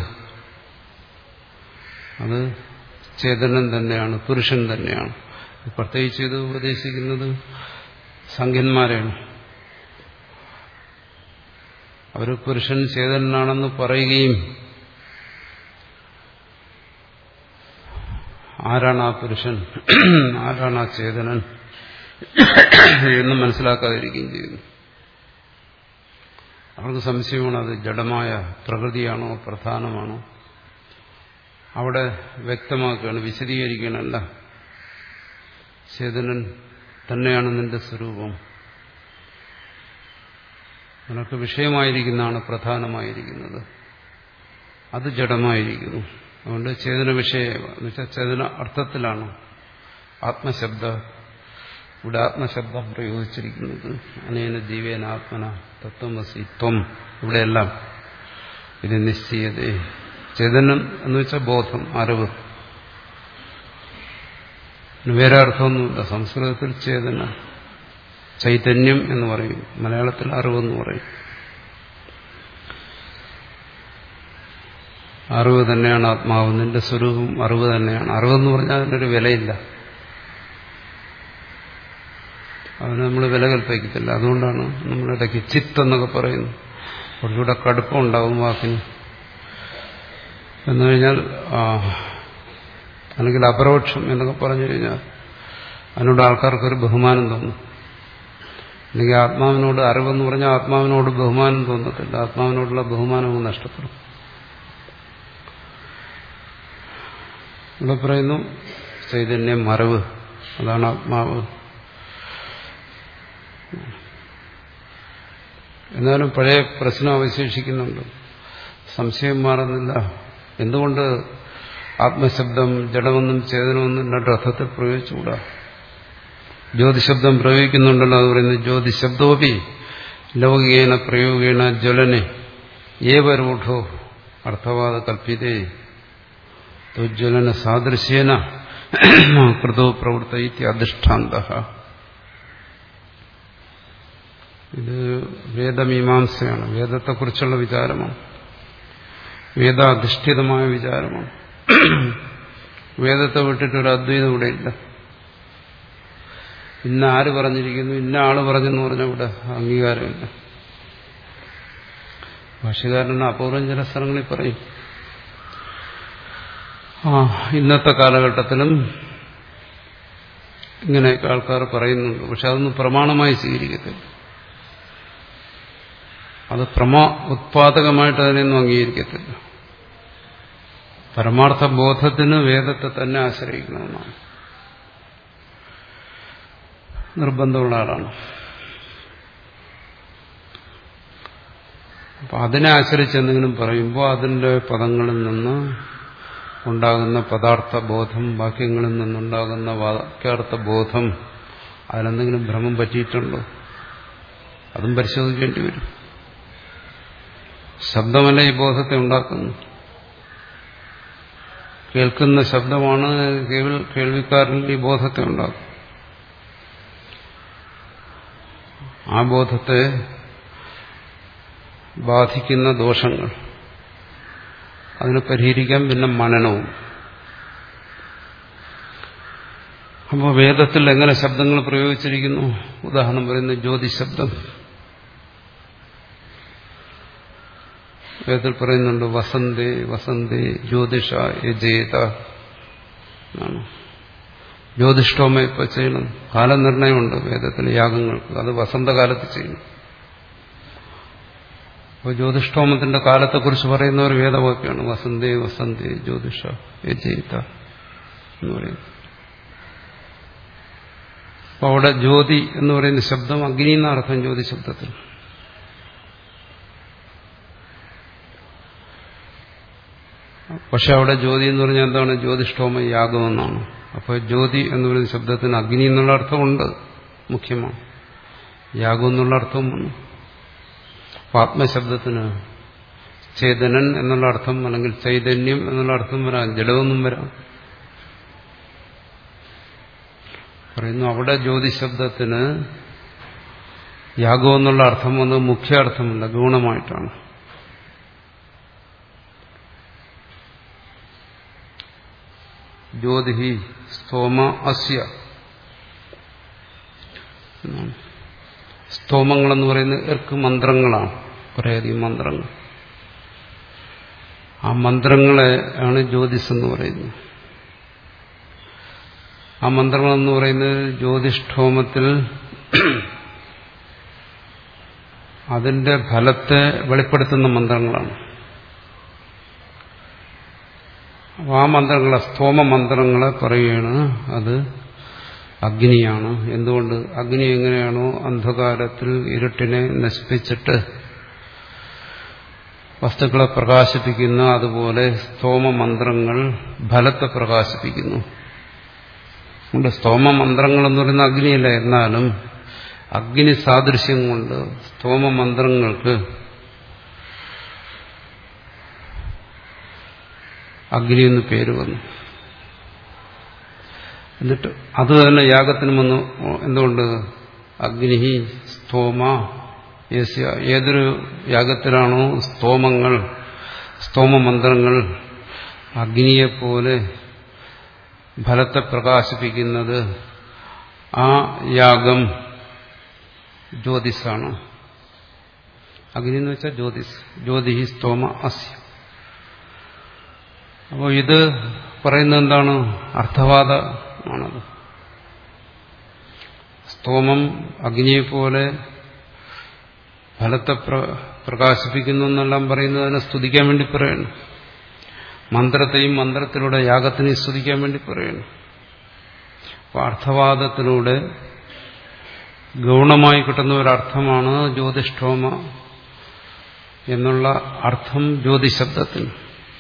അത് ചേതനൻ തന്നെയാണ് പുരുഷൻ തന്നെയാണ് പ്രത്യേകിച്ച് ഇത് ഉപദേശിക്കുന്നത് സംഖ്യന്മാരെയാണ് അവർ പുരുഷൻ ചേതനാണെന്ന് പറയുകയും ആരാണ് ആ പുരുഷൻ ആരാണ് ആ ചേതനൻ എന്ന് മനസ്സിലാക്കാതിരിക്കുകയും ചെയ്യുന്നു അവർക്ക് സംശയമാണ് അത് ജഡമായ പ്രകൃതിയാണോ പ്രധാനമാണോ അവിടെ വ്യക്തമാക്കുകയാണ് വിശദീകരിക്കണമല്ല ചേതനൻ തന്നെയാണ് നിന്റെ സ്വരൂപം നിനക്ക് വിഷയമായിരിക്കുന്നതാണ് പ്രധാനമായിരിക്കുന്നത് അത് ജഡമായിരിക്കുന്നു അതുകൊണ്ട് ചേതന വിഷയ എന്നുവെച്ചാൽ ചേതന അർത്ഥത്തിലാണ് ആത്മശബ്ദ ഇവിടെ ആത്മശബ്ദം പ്രയോഗിച്ചിരിക്കുന്നത് അനേന ജീവേന ആത്മന തത്വമസി ത്വം ഇവിടെയെല്ലാം ഇത് നിശ്ചയതേ ചേതനം എന്ന് വെച്ചാൽ ബോധം അറിവ് വേറെ അർത്ഥമൊന്നുമില്ല സംസ്കൃതത്തിൽ ചേതന ചൈതന്യം എന്ന് പറയും മലയാളത്തിൽ അറിവെന്ന് പറയും അറിവ് തന്നെയാണ് ആത്മാവ് നിന്റെ സ്വരൂപം അറിവ് തന്നെയാണ് അറിവെന്ന് പറഞ്ഞാൽ അതിനൊരു വിലയില്ല അതിന് നമ്മൾ വില കൽപ്പിക്കത്തില്ല അതുകൊണ്ടാണ് നമ്മളിടയ്ക്ക് ചിത്ത് എന്നൊക്കെ പറയുന്നത് കുറച്ചുകൂടെ കടുപ്പം ഉണ്ടാവും വാക്കിന് എന്ന് കഴിഞ്ഞാൽ അല്ലെങ്കിൽ അപരോക്ഷം എന്നൊക്കെ പറഞ്ഞു കഴിഞ്ഞാൽ അതിനോട് ആൾക്കാർക്കൊരു ബഹുമാനം തോന്നും അല്ലെങ്കിൽ ആത്മാവിനോട് അറിവെന്ന് പറഞ്ഞാൽ ആത്മാവിനോട് ബഹുമാനം തോന്നത്തില്ല ആത്മാവിനോടുള്ള ബഹുമാനവും നഷ്ടപ്പെടും ഇവിടെ പറയുന്നു ചൈതന്യം മറവ് അതാണ് ആത്മാവ് എന്നാലും പഴയ പ്രശ്നം അവശേഷിക്കുന്നുണ്ട് സംശയം മാറുന്നില്ല എന്തുകൊണ്ട് ആത്മശബ്ദം ജഡമെന്നും ചേതനമെന്നും രണ്ടർത്ഥത്തിൽ പ്രയോഗിച്ചുകൂടാ ജ്യോതിശബ്ദം പ്രയോഗിക്കുന്നുണ്ടല്ലോ അത് പറയുന്നത് ജ്യോതിശബ്ദോപി ലൗകികേന പ്രയോഗേണ ജ്വലനെ ഏവരൂഢോ അർത്ഥവാദ കൽപ്പിതേ ജ്വലന സാദൃശ്യേന കൃതോ പ്രവൃത്ത അധിഷ്ഠാന്ത ഇത് വേദമീമാംസയാണ് വേദത്തെക്കുറിച്ചുള്ള വിചാരമാണ് വേദാധിഷ്ഠിതമായ വിചാരമാണ് വേദത്തെ വിട്ടിട്ടൊരു അദ്വൈതം ഇവിടെ ഇല്ല ഇന്ന ആര് പറഞ്ഞിരിക്കുന്നു ഇന്ന ആള് പറഞ്ഞെന്ന് പറഞ്ഞ ഇവിടെ അംഗീകാരമില്ല ഭാഷകാരന് അപൂർവം ചില സ്ഥലങ്ങളിൽ പറയും ആ ഇന്നത്തെ കാലഘട്ടത്തിലും ഇങ്ങനെയൊക്കെ ആൾക്കാർ പറയുന്നുണ്ട് പക്ഷെ അതൊന്നും പ്രമാണമായി സ്വീകരിക്കത്തില്ല അത് പ്രമാ ഉത്പാദകമായിട്ട് അതിനെയൊന്നും അംഗീകരിക്കത്തില്ല പരമാർത്ഥ ബോധത്തിന് വേദത്തെ തന്നെ ആശ്രയിക്കണമെന്നാണ് നിർബന്ധമുള്ള ആളാണ് അപ്പൊ അതിനെ ആശ്രയിച്ച് എന്തെങ്കിലും പറയുമ്പോൾ അതിന്റെ പദങ്ങളിൽ നിന്ന് ഉണ്ടാകുന്ന പദാർത്ഥ ബോധം വാക്യങ്ങളിൽ നിന്നുണ്ടാകുന്ന വാക്യാർത്ഥ ബോധം അതിലെന്തെങ്കിലും ഭ്രമം പറ്റിയിട്ടുണ്ടോ അതും പരിശോധിക്കേണ്ടി വരും ശബ്ദമല്ല ഈ ബോധത്തെ ഉണ്ടാക്കുന്നു കേൾക്കുന്ന ശബ്ദമാണ് കേൾവിക്കാരൻ ഈ ബോധത്തെ ഉണ്ടാക്കും ആ ബോധത്തെ ബാധിക്കുന്ന ദോഷങ്ങൾ അതിനെ പരിഹരിക്കാൻ പിന്നെ മനനവും അപ്പോൾ വേദത്തിൽ എങ്ങനെ ശബ്ദങ്ങൾ പ്രയോഗിച്ചിരിക്കുന്നു ഉദാഹരണം പറയുന്നത് ജ്യോതിശബ്ദം വേദത്തിൽ പറയുന്നുണ്ട് വസന്തേ വസന്തേ ജ്യോതിഷ യജേത എന്നാണ് ജ്യോതിഷ്ടോമ ഇപ്പൊ ചെയ്യണം കാലനിർണയമുണ്ട് വേദത്തിൽ യാഗങ്ങൾക്ക് അത് വസന്തകാലത്ത് ചെയ്യണം അപ്പോൾ ജ്യോതിഷ്ടോമത്തിന്റെ കാലത്തെക്കുറിച്ച് പറയുന്ന ഒരു വേദവാക്യമാണ് വസന്തേ വസന്തേ ജ്യോതിഷ യജയിത എന്ന് പറയുന്നത് അപ്പോൾ അവിടെ ജ്യോതി എന്ന് പറയുന്ന ശബ്ദം അഗ്നി എന്നർത്ഥം ജ്യോതി ശബ്ദത്തിൽ പക്ഷെ അവിടെ ജ്യോതി എന്ന് പറഞ്ഞാൽ എന്താണ് ജ്യോതിഷ്ടോമ യാഗമെന്നാണ് അപ്പോൾ ജ്യോതി എന്ന് പറയുന്ന ശബ്ദത്തിന് അഗ്നി എന്നുള്ള അർത്ഥമുണ്ട് മുഖ്യമാണ് യാഗം എന്നുള്ള അർത്ഥവും വന്നു ആത്മശബ്ദത്തിന് ചേതനൻ എന്നുള്ള അർത്ഥം അല്ലെങ്കിൽ ചൈതന്യം എന്നുള്ള അർത്ഥം വരാം ജഡമൊന്നും വരാം പറയുന്നു അവിടെ ജ്യോതിശബ്ദത്തിന് യാഗം എന്നുള്ള അർത്ഥം വന്നത് മുഖ്യ അർത്ഥമല്ല ഗുണമായിട്ടാണ് ജ്യോതി സ്തോമ അസ്യ സ്തോമങ്ങളെന്ന് പറയുന്നത് ഇർക്ക് മന്ത്രങ്ങളാണ് കുറേയധികം മന്ത്രങ്ങൾ ആ മന്ത്രങ്ങളെ ആണ് ജ്യോതിസ് എന്ന് പറയുന്നത് ആ മന്ത്രങ്ങളെന്ന് പറയുന്നത് ജ്യോതിഷ്ഠോമത്തിൽ അതിന്റെ ഫലത്തെ വെളിപ്പെടുത്തുന്ന മന്ത്രങ്ങളാണ് അപ്പോൾ ആ മന്ത്രങ്ങളെ സ്തോമ മന്ത്രങ്ങളെ പറയുകയാണ് അത് അഗ്നിയാണ് എന്തുകൊണ്ട് അഗ്നി എങ്ങനെയാണോ അന്ധകാരത്തിൽ ഇരുട്ടിനെ നശിപ്പിച്ചിട്ട് വസ്തുക്കളെ പ്രകാശിപ്പിക്കുന്ന അതുപോലെ സ്തോമ മന്ത്രങ്ങൾ ഫലത്തെ പ്രകാശിപ്പിക്കുന്നു അതുകൊണ്ട് സ്തോമ മന്ത്രങ്ങൾ എന്ന് പറയുന്ന അഗ്നിയല്ല എന്നാലും അഗ്നി സാദൃശ്യം കൊണ്ട് സ്തോമ മന്ത്രങ്ങൾക്ക് അഗ്നി എന്ന് പേര് വന്നു എന്നിട്ട് അത് തന്നെ യാഗത്തിന് വന്നു എന്തുകൊണ്ട് അഗ്നി സ്തോമ യസ്യ ഏതൊരു യാഗത്തിലാണോ സ്തോമങ്ങൾ സ്തോമമന്ത്രങ്ങൾ അഗ്നിയെപ്പോലെ ഫലത്തെ പ്രകാശിപ്പിക്കുന്നത് ആ യാഗം ജ്യോതിസാണ് അഗ്നി എന്ന് വെച്ചാൽ ജ്യോതിസ് ജ്യോതി സ്തോമ അസ്യ അപ്പോൾ ഇത് പറയുന്നത് എന്താണ് അർത്ഥവാദമാണത് സ്തോമം അഗ്നിയെപ്പോലെ ഫലത്തെ പ്രകാശിപ്പിക്കുന്നു എന്നെല്ലാം പറയുന്നതിനെ സ്തുതിക്കാൻ വേണ്ടി പറയുന്നു മന്ത്രത്തെയും മന്ത്രത്തിലൂടെ യാഗത്തിനെയും സ്തുതിക്കാൻ വേണ്ടി പറയുന്നു അപ്പോൾ അർത്ഥവാദത്തിലൂടെ ഗൗണമായി കിട്ടുന്ന ഒരർത്ഥമാണ് ജ്യോതിഷ്ഠോമ എന്നുള്ള അർത്ഥം ജ്യോതിശബ്ദത്തിന്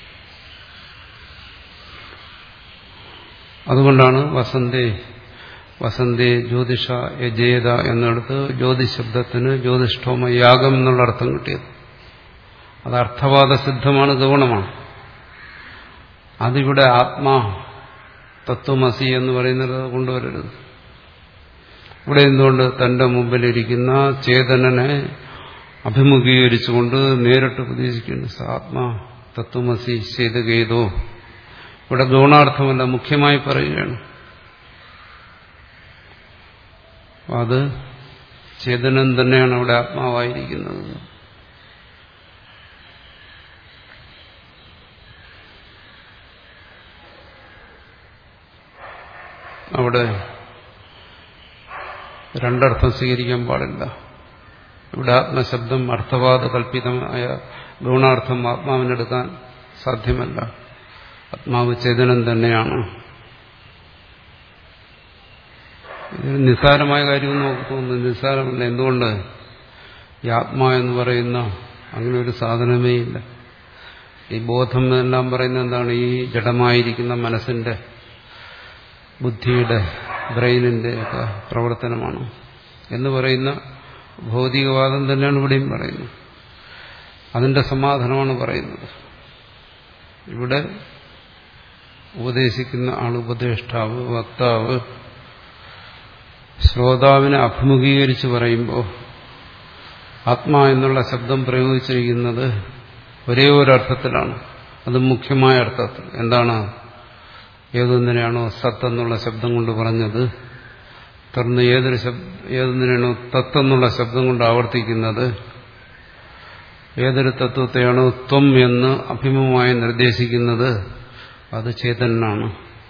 അതുകൊണ്ടാണ് വസന്തേ വസന്തേ ജ്യോതിഷ യജേത എന്നിടത്ത് ജ്യോതിശബ്ദത്തിന് ജ്യോതിഷ്ഠോമ യാഗം എന്നുള്ള അർത്ഥം കിട്ടിയത് അത് അർത്ഥവാദ സിദ്ധമാണ് ഗൗണമാണ് അതിവിടെ ആത്മാ തത്വമസി എന്ന് പറയുന്നത് കൊണ്ടുവരരുത് ഇവിടെ എന്തുകൊണ്ട് തന്റെ മുമ്പിലിരിക്കുന്ന ചേതനനെ അഭിമുഖീകരിച്ചുകൊണ്ട് നേരിട്ട് ഉപദേശിക്കുന്നു ആത്മാ തത്വമസി ചെയ്തുകേതോ ഇവിടെ ഗൗണാർത്ഥമല്ല മുഖ്യമായി പറയുകയാണ് അത് ചേതനൻ തന്നെയാണ് അവിടെ ആത്മാവായിരിക്കുന്നത് അവിടെ രണ്ടർത്ഥം സ്വീകരിക്കാൻ പാടില്ല ഇവിടെ ആത്മശബ്ദം അർത്ഥവാദ കൽപ്പിതമായ ഗുണാർത്ഥം ആത്മാവിനെടുക്കാൻ സാധ്യമല്ല ആത്മാവ് ചേതനം തന്നെയാണ് ഇത് നിസ്സാരമായ കാര്യമെന്ന് നമുക്ക് തോന്നുന്നു നിസ്സാരമല്ല എന്തുകൊണ്ട് ഈ ആത്മാ എന്ന് പറയുന്ന അങ്ങനെ ഒരു സാധനമേ ഇല്ല ഈ ബോധം എന്നെല്ലാം പറയുന്നത് എന്താണ് ഈ ജഡമായിരിക്കുന്ന മനസ്സിന്റെ ബുദ്ധിയുടെ ബ്രെയിനിന്റെ ഒക്കെ പ്രവർത്തനമാണ് എന്ന് പറയുന്ന ഭൗതികവാദം തന്നെയാണ് ഇവിടെയും പറയുന്നത് അതിന്റെ സമാധാനമാണ് പറയുന്നത് ഇവിടെ ഉപദേശിക്കുന്ന ആൾ ഉപദേഷ്ടാവ് വക്താവ് ശ്രോതാവിനെ അഭിമുഖീകരിച്ച് പറയുമ്പോൾ ആത്മാ എന്നുള്ള ശബ്ദം പ്രയോഗിച്ചിരിക്കുന്നത് ഒരേ ഒരു അർത്ഥത്തിലാണ് അത് മുഖ്യമായ അർത്ഥത്തിൽ എന്താണ് ഏതൊന്നിനെയാണോ സത്ത് എന്നുള്ള ശബ്ദം കൊണ്ട് പറഞ്ഞത് തുടർന്ന് ഏതൊരു ഏതൊന്നിനാണോ തത്തെന്നുള്ള ശബ്ദം കൊണ്ട് ആവർത്തിക്കുന്നത് ഏതൊരു തത്വത്തെയാണോ ത്വം എന്ന് അഭിമുഖമായി നിർദ്ദേശിക്കുന്നത് അത് ചേതനാണ്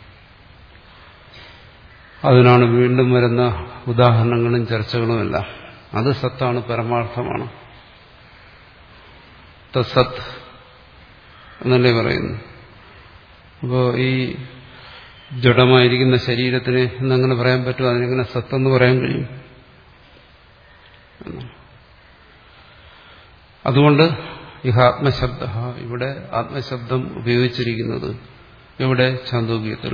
അതിനാണ് വീണ്ടും വരുന്ന ഉദാഹരണങ്ങളും ചർച്ചകളുമെല്ലാം അത് സത്താണ് പരമാർത്ഥമാണ് തസത്ത് എന്നല്ലേ പറയുന്നു അപ്പോൾ ഈ ജഡമായിരിക്കുന്ന ശരീരത്തിന് എന്നങ്ങനെ പറയാൻ പറ്റും അതിനെങ്ങനെ സത്തെന്ന് പറയാൻ കഴിയും അതുകൊണ്ട് ഇഹ ആത്മശബ്ദ ഇവിടെ ആത്മശബ്ദം ഉപയോഗിച്ചിരിക്കുന്നത് ഇവിടെ ചാന്തോക്യത്തിൽ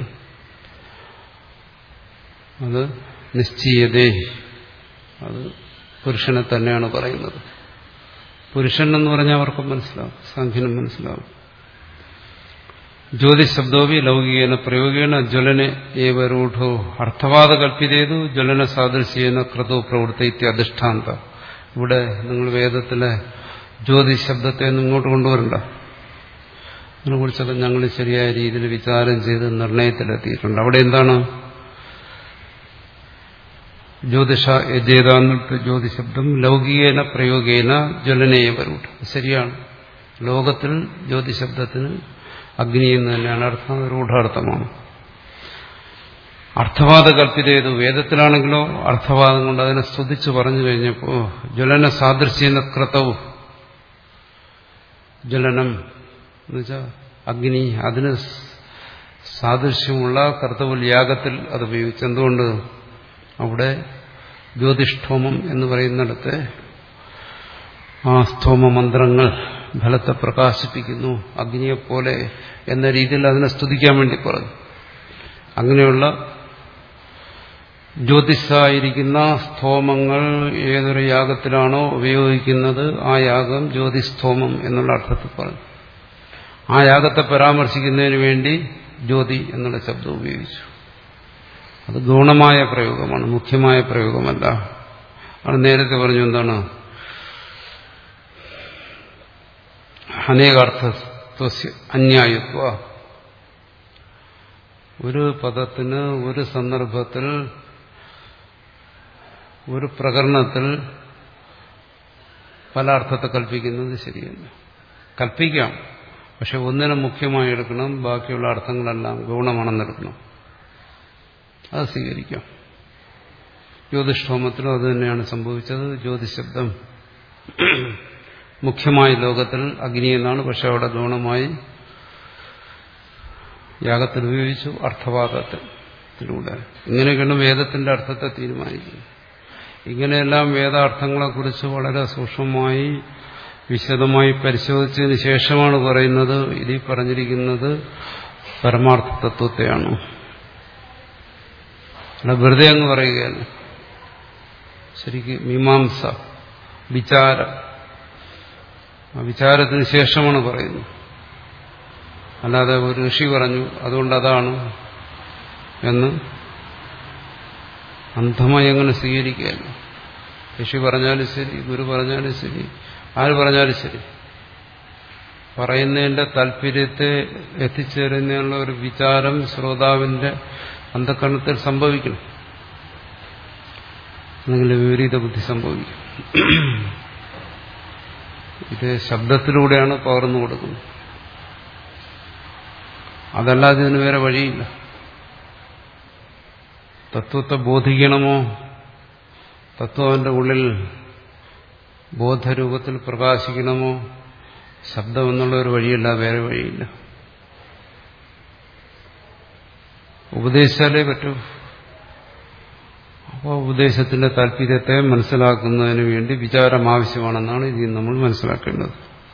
അത് നിശ്ചയതേ അത് പുരുഷനെ തന്നെയാണ് പറയുന്നത് പുരുഷൻ എന്ന് പറഞ്ഞാൽ അവർക്കും മനസ്സിലാവും സാഖ്യനും മനസ്സിലാവും ജ്യോതിശബ്ദോവി ലൗകികേന പ്രയോഗേണ ജ്വലനെ ഏവ രൂഢോ അർത്ഥവാദ കൽപ്പിതേതു ജ്വലന സാദൃശ്യേന കൃതോ പ്രവൃത്തി അധിഷ്ഠാന്ത ഇവിടെ നിങ്ങൾ വേദത്തിലെ ജ്യോതിശബ്ദത്തെ ഒന്നും ഇങ്ങോട്ട് കൊണ്ടുവരണ്ട അതിനെക്കുറിച്ചൊക്കെ ഞങ്ങൾ ശരിയായ രീതിയിൽ വിചാരം ചെയ്ത് നിർണയത്തിലെത്തിയിട്ടുണ്ട് അവിടെ എന്താണ് ജ്യോതിഷ യജേതാന്നിട്ട് ജ്യോതിശബ്ദം ലൗകികേന പ്രയോഗേന ജ്വലനയെ വരൂട്ട ശരിയാണ് ലോകത്തിൽ ജ്യോതിശബ്ദത്തിന് അഗ്നി എന്ന് തന്നെയാണ് അർത്ഥം രൂഢാർത്ഥമാണ് അർത്ഥവാദ കൽപ്പിതേതു വേദത്തിലാണെങ്കിലോ അർത്ഥവാദം കൊണ്ട് അതിനെ സ്തുതിച്ചു പറഞ്ഞു കഴിഞ്ഞപ്പോൾ ജ്വലന സാദൃശ്യേന ക്രതവും ജ്വലനം എന്നുവെച്ചാൽ അഗ്നി അതിന് സാദൃശ്യമുള്ള കർത്തവുൽ യാഗത്തിൽ അത് ഉപയോഗിച്ചു എന്തുകൊണ്ട് അവിടെ ജ്യോതിഷ്ഠോമം എന്ന് പറയുന്നിടത്ത് ആ സ്തോമ മന്ത്രങ്ങൾ ഫലത്തെ പ്രകാശിപ്പിക്കുന്നു അഗ്നിയെപ്പോലെ എന്ന രീതിയിൽ അതിനെ സ്തുതിക്കാൻ വേണ്ടി പറഞ്ഞു അങ്ങനെയുള്ള ജ്യോതിഷായിരിക്കുന്ന സ്തോമങ്ങൾ ഏതൊരു യാഗത്തിലാണോ ഉപയോഗിക്കുന്നത് ആ യാഗം ജ്യോതിസ്തോമം എന്നുള്ള അർത്ഥത്തിൽ പറഞ്ഞു ആ യാഗത്തെ പരാമർശിക്കുന്നതിന് വേണ്ടി ജ്യോതി എന്നുള്ള ശബ്ദം ഉപയോഗിച്ചു അത് ഗുണമായ പ്രയോഗമാണ് മുഖ്യമായ പ്രയോഗമല്ല അത് നേരത്തെ പറഞ്ഞു എന്താണ് അനേകാർത്ഥ അന്യായത്വ ഒരു പദത്തിന് ഒരു സന്ദർഭത്തിൽ ഒരു പ്രകരണത്തിൽ പല അർത്ഥത്തെ കൽപ്പിക്കുന്നത് ശരിയല്ല കൽപ്പിക്കാം പക്ഷെ ഒന്നിനെ മുഖ്യമായി എടുക്കണം ബാക്കിയുള്ള അർത്ഥങ്ങളെല്ലാം ഗുണമാണെന്നെടുക്കണം അത് സ്വീകരിക്കാം ജ്യോതിഷ്ഠോമത്തിലും അത് തന്നെയാണ് സംഭവിച്ചത് ജ്യോതിശബ്ദം മുഖ്യമായ ലോകത്തിൽ അഗ്നി എന്നാണ് പക്ഷെ അവിടെ ഗൗണമായി യാഗത്തിൽ ഉപയോഗിച്ചു അർത്ഥവാദത്തിലൂടെ ഇങ്ങനെയൊക്കെയാണ് വേദത്തിന്റെ അർത്ഥത്തെ തീരുമാനിക്കുന്നത് ഇങ്ങനെയെല്ലാം വേദാർത്ഥങ്ങളെക്കുറിച്ച് വളരെ സൂക്ഷ്മമായി വിശദമായി പരിശോധിച്ചതിന് ശേഷമാണ് പറയുന്നത് ഇതിൽ പറഞ്ഞിരിക്കുന്നത് പരമാർത്ഥ തത്വത്തെയാണ് അല്ല വെറുതെ അങ്ങ് പറയുകയല്ല ശരിക്കും മീമാംസ വിചാരം ആ വിചാരത്തിന് ശേഷമാണ് പറയുന്നത് അല്ലാതെ ഒരു ഋഷി പറഞ്ഞു അതുകൊണ്ട് അതാണ് എന്ന് അന്ധമായി അങ്ങനെ സ്വീകരിക്കുകയല്ല ഋഷി പറഞ്ഞാലും ശരി ഗുരു പറഞ്ഞാലും ശരി ആര് പറഞ്ഞാലും ശരി പറയുന്നതിന്റെ താല്പര്യത്തെ എത്തിച്ചേരുന്നതിനുള്ള ഒരു വിചാരം ശ്രോതാവിന്റെ അന്ധകരണത്തിൽ സംഭവിക്കണം അല്ലെങ്കിൽ വിപരീത ബുദ്ധി സംഭവിക്കും ഇത് ശബ്ദത്തിലൂടെയാണ് പകർന്നു കൊടുക്കുന്നത് അതല്ലാതെ ഇതിന് വേറെ വഴിയില്ല തത്വത്തെ ബോധിക്കണമോ തത്വം അവന്റെ ഉള്ളിൽ ബോധരൂപത്തിൽ പ്രകാശിക്കണമോ ശബ്ദം എന്നുള്ള ഒരു വഴിയല്ല വേറെ വഴിയില്ല ഉപദേശിച്ചാലേ പറ്റൂ അപ്പോൾ ഉപദേശത്തിന്റെ താല്പര്യത്തെ മനസ്സിലാക്കുന്നതിന് വേണ്ടി വിചാരം ആവശ്യമാണെന്നാണ് ഇതിൽ നമ്മൾ മനസ്സിലാക്കേണ്ടത്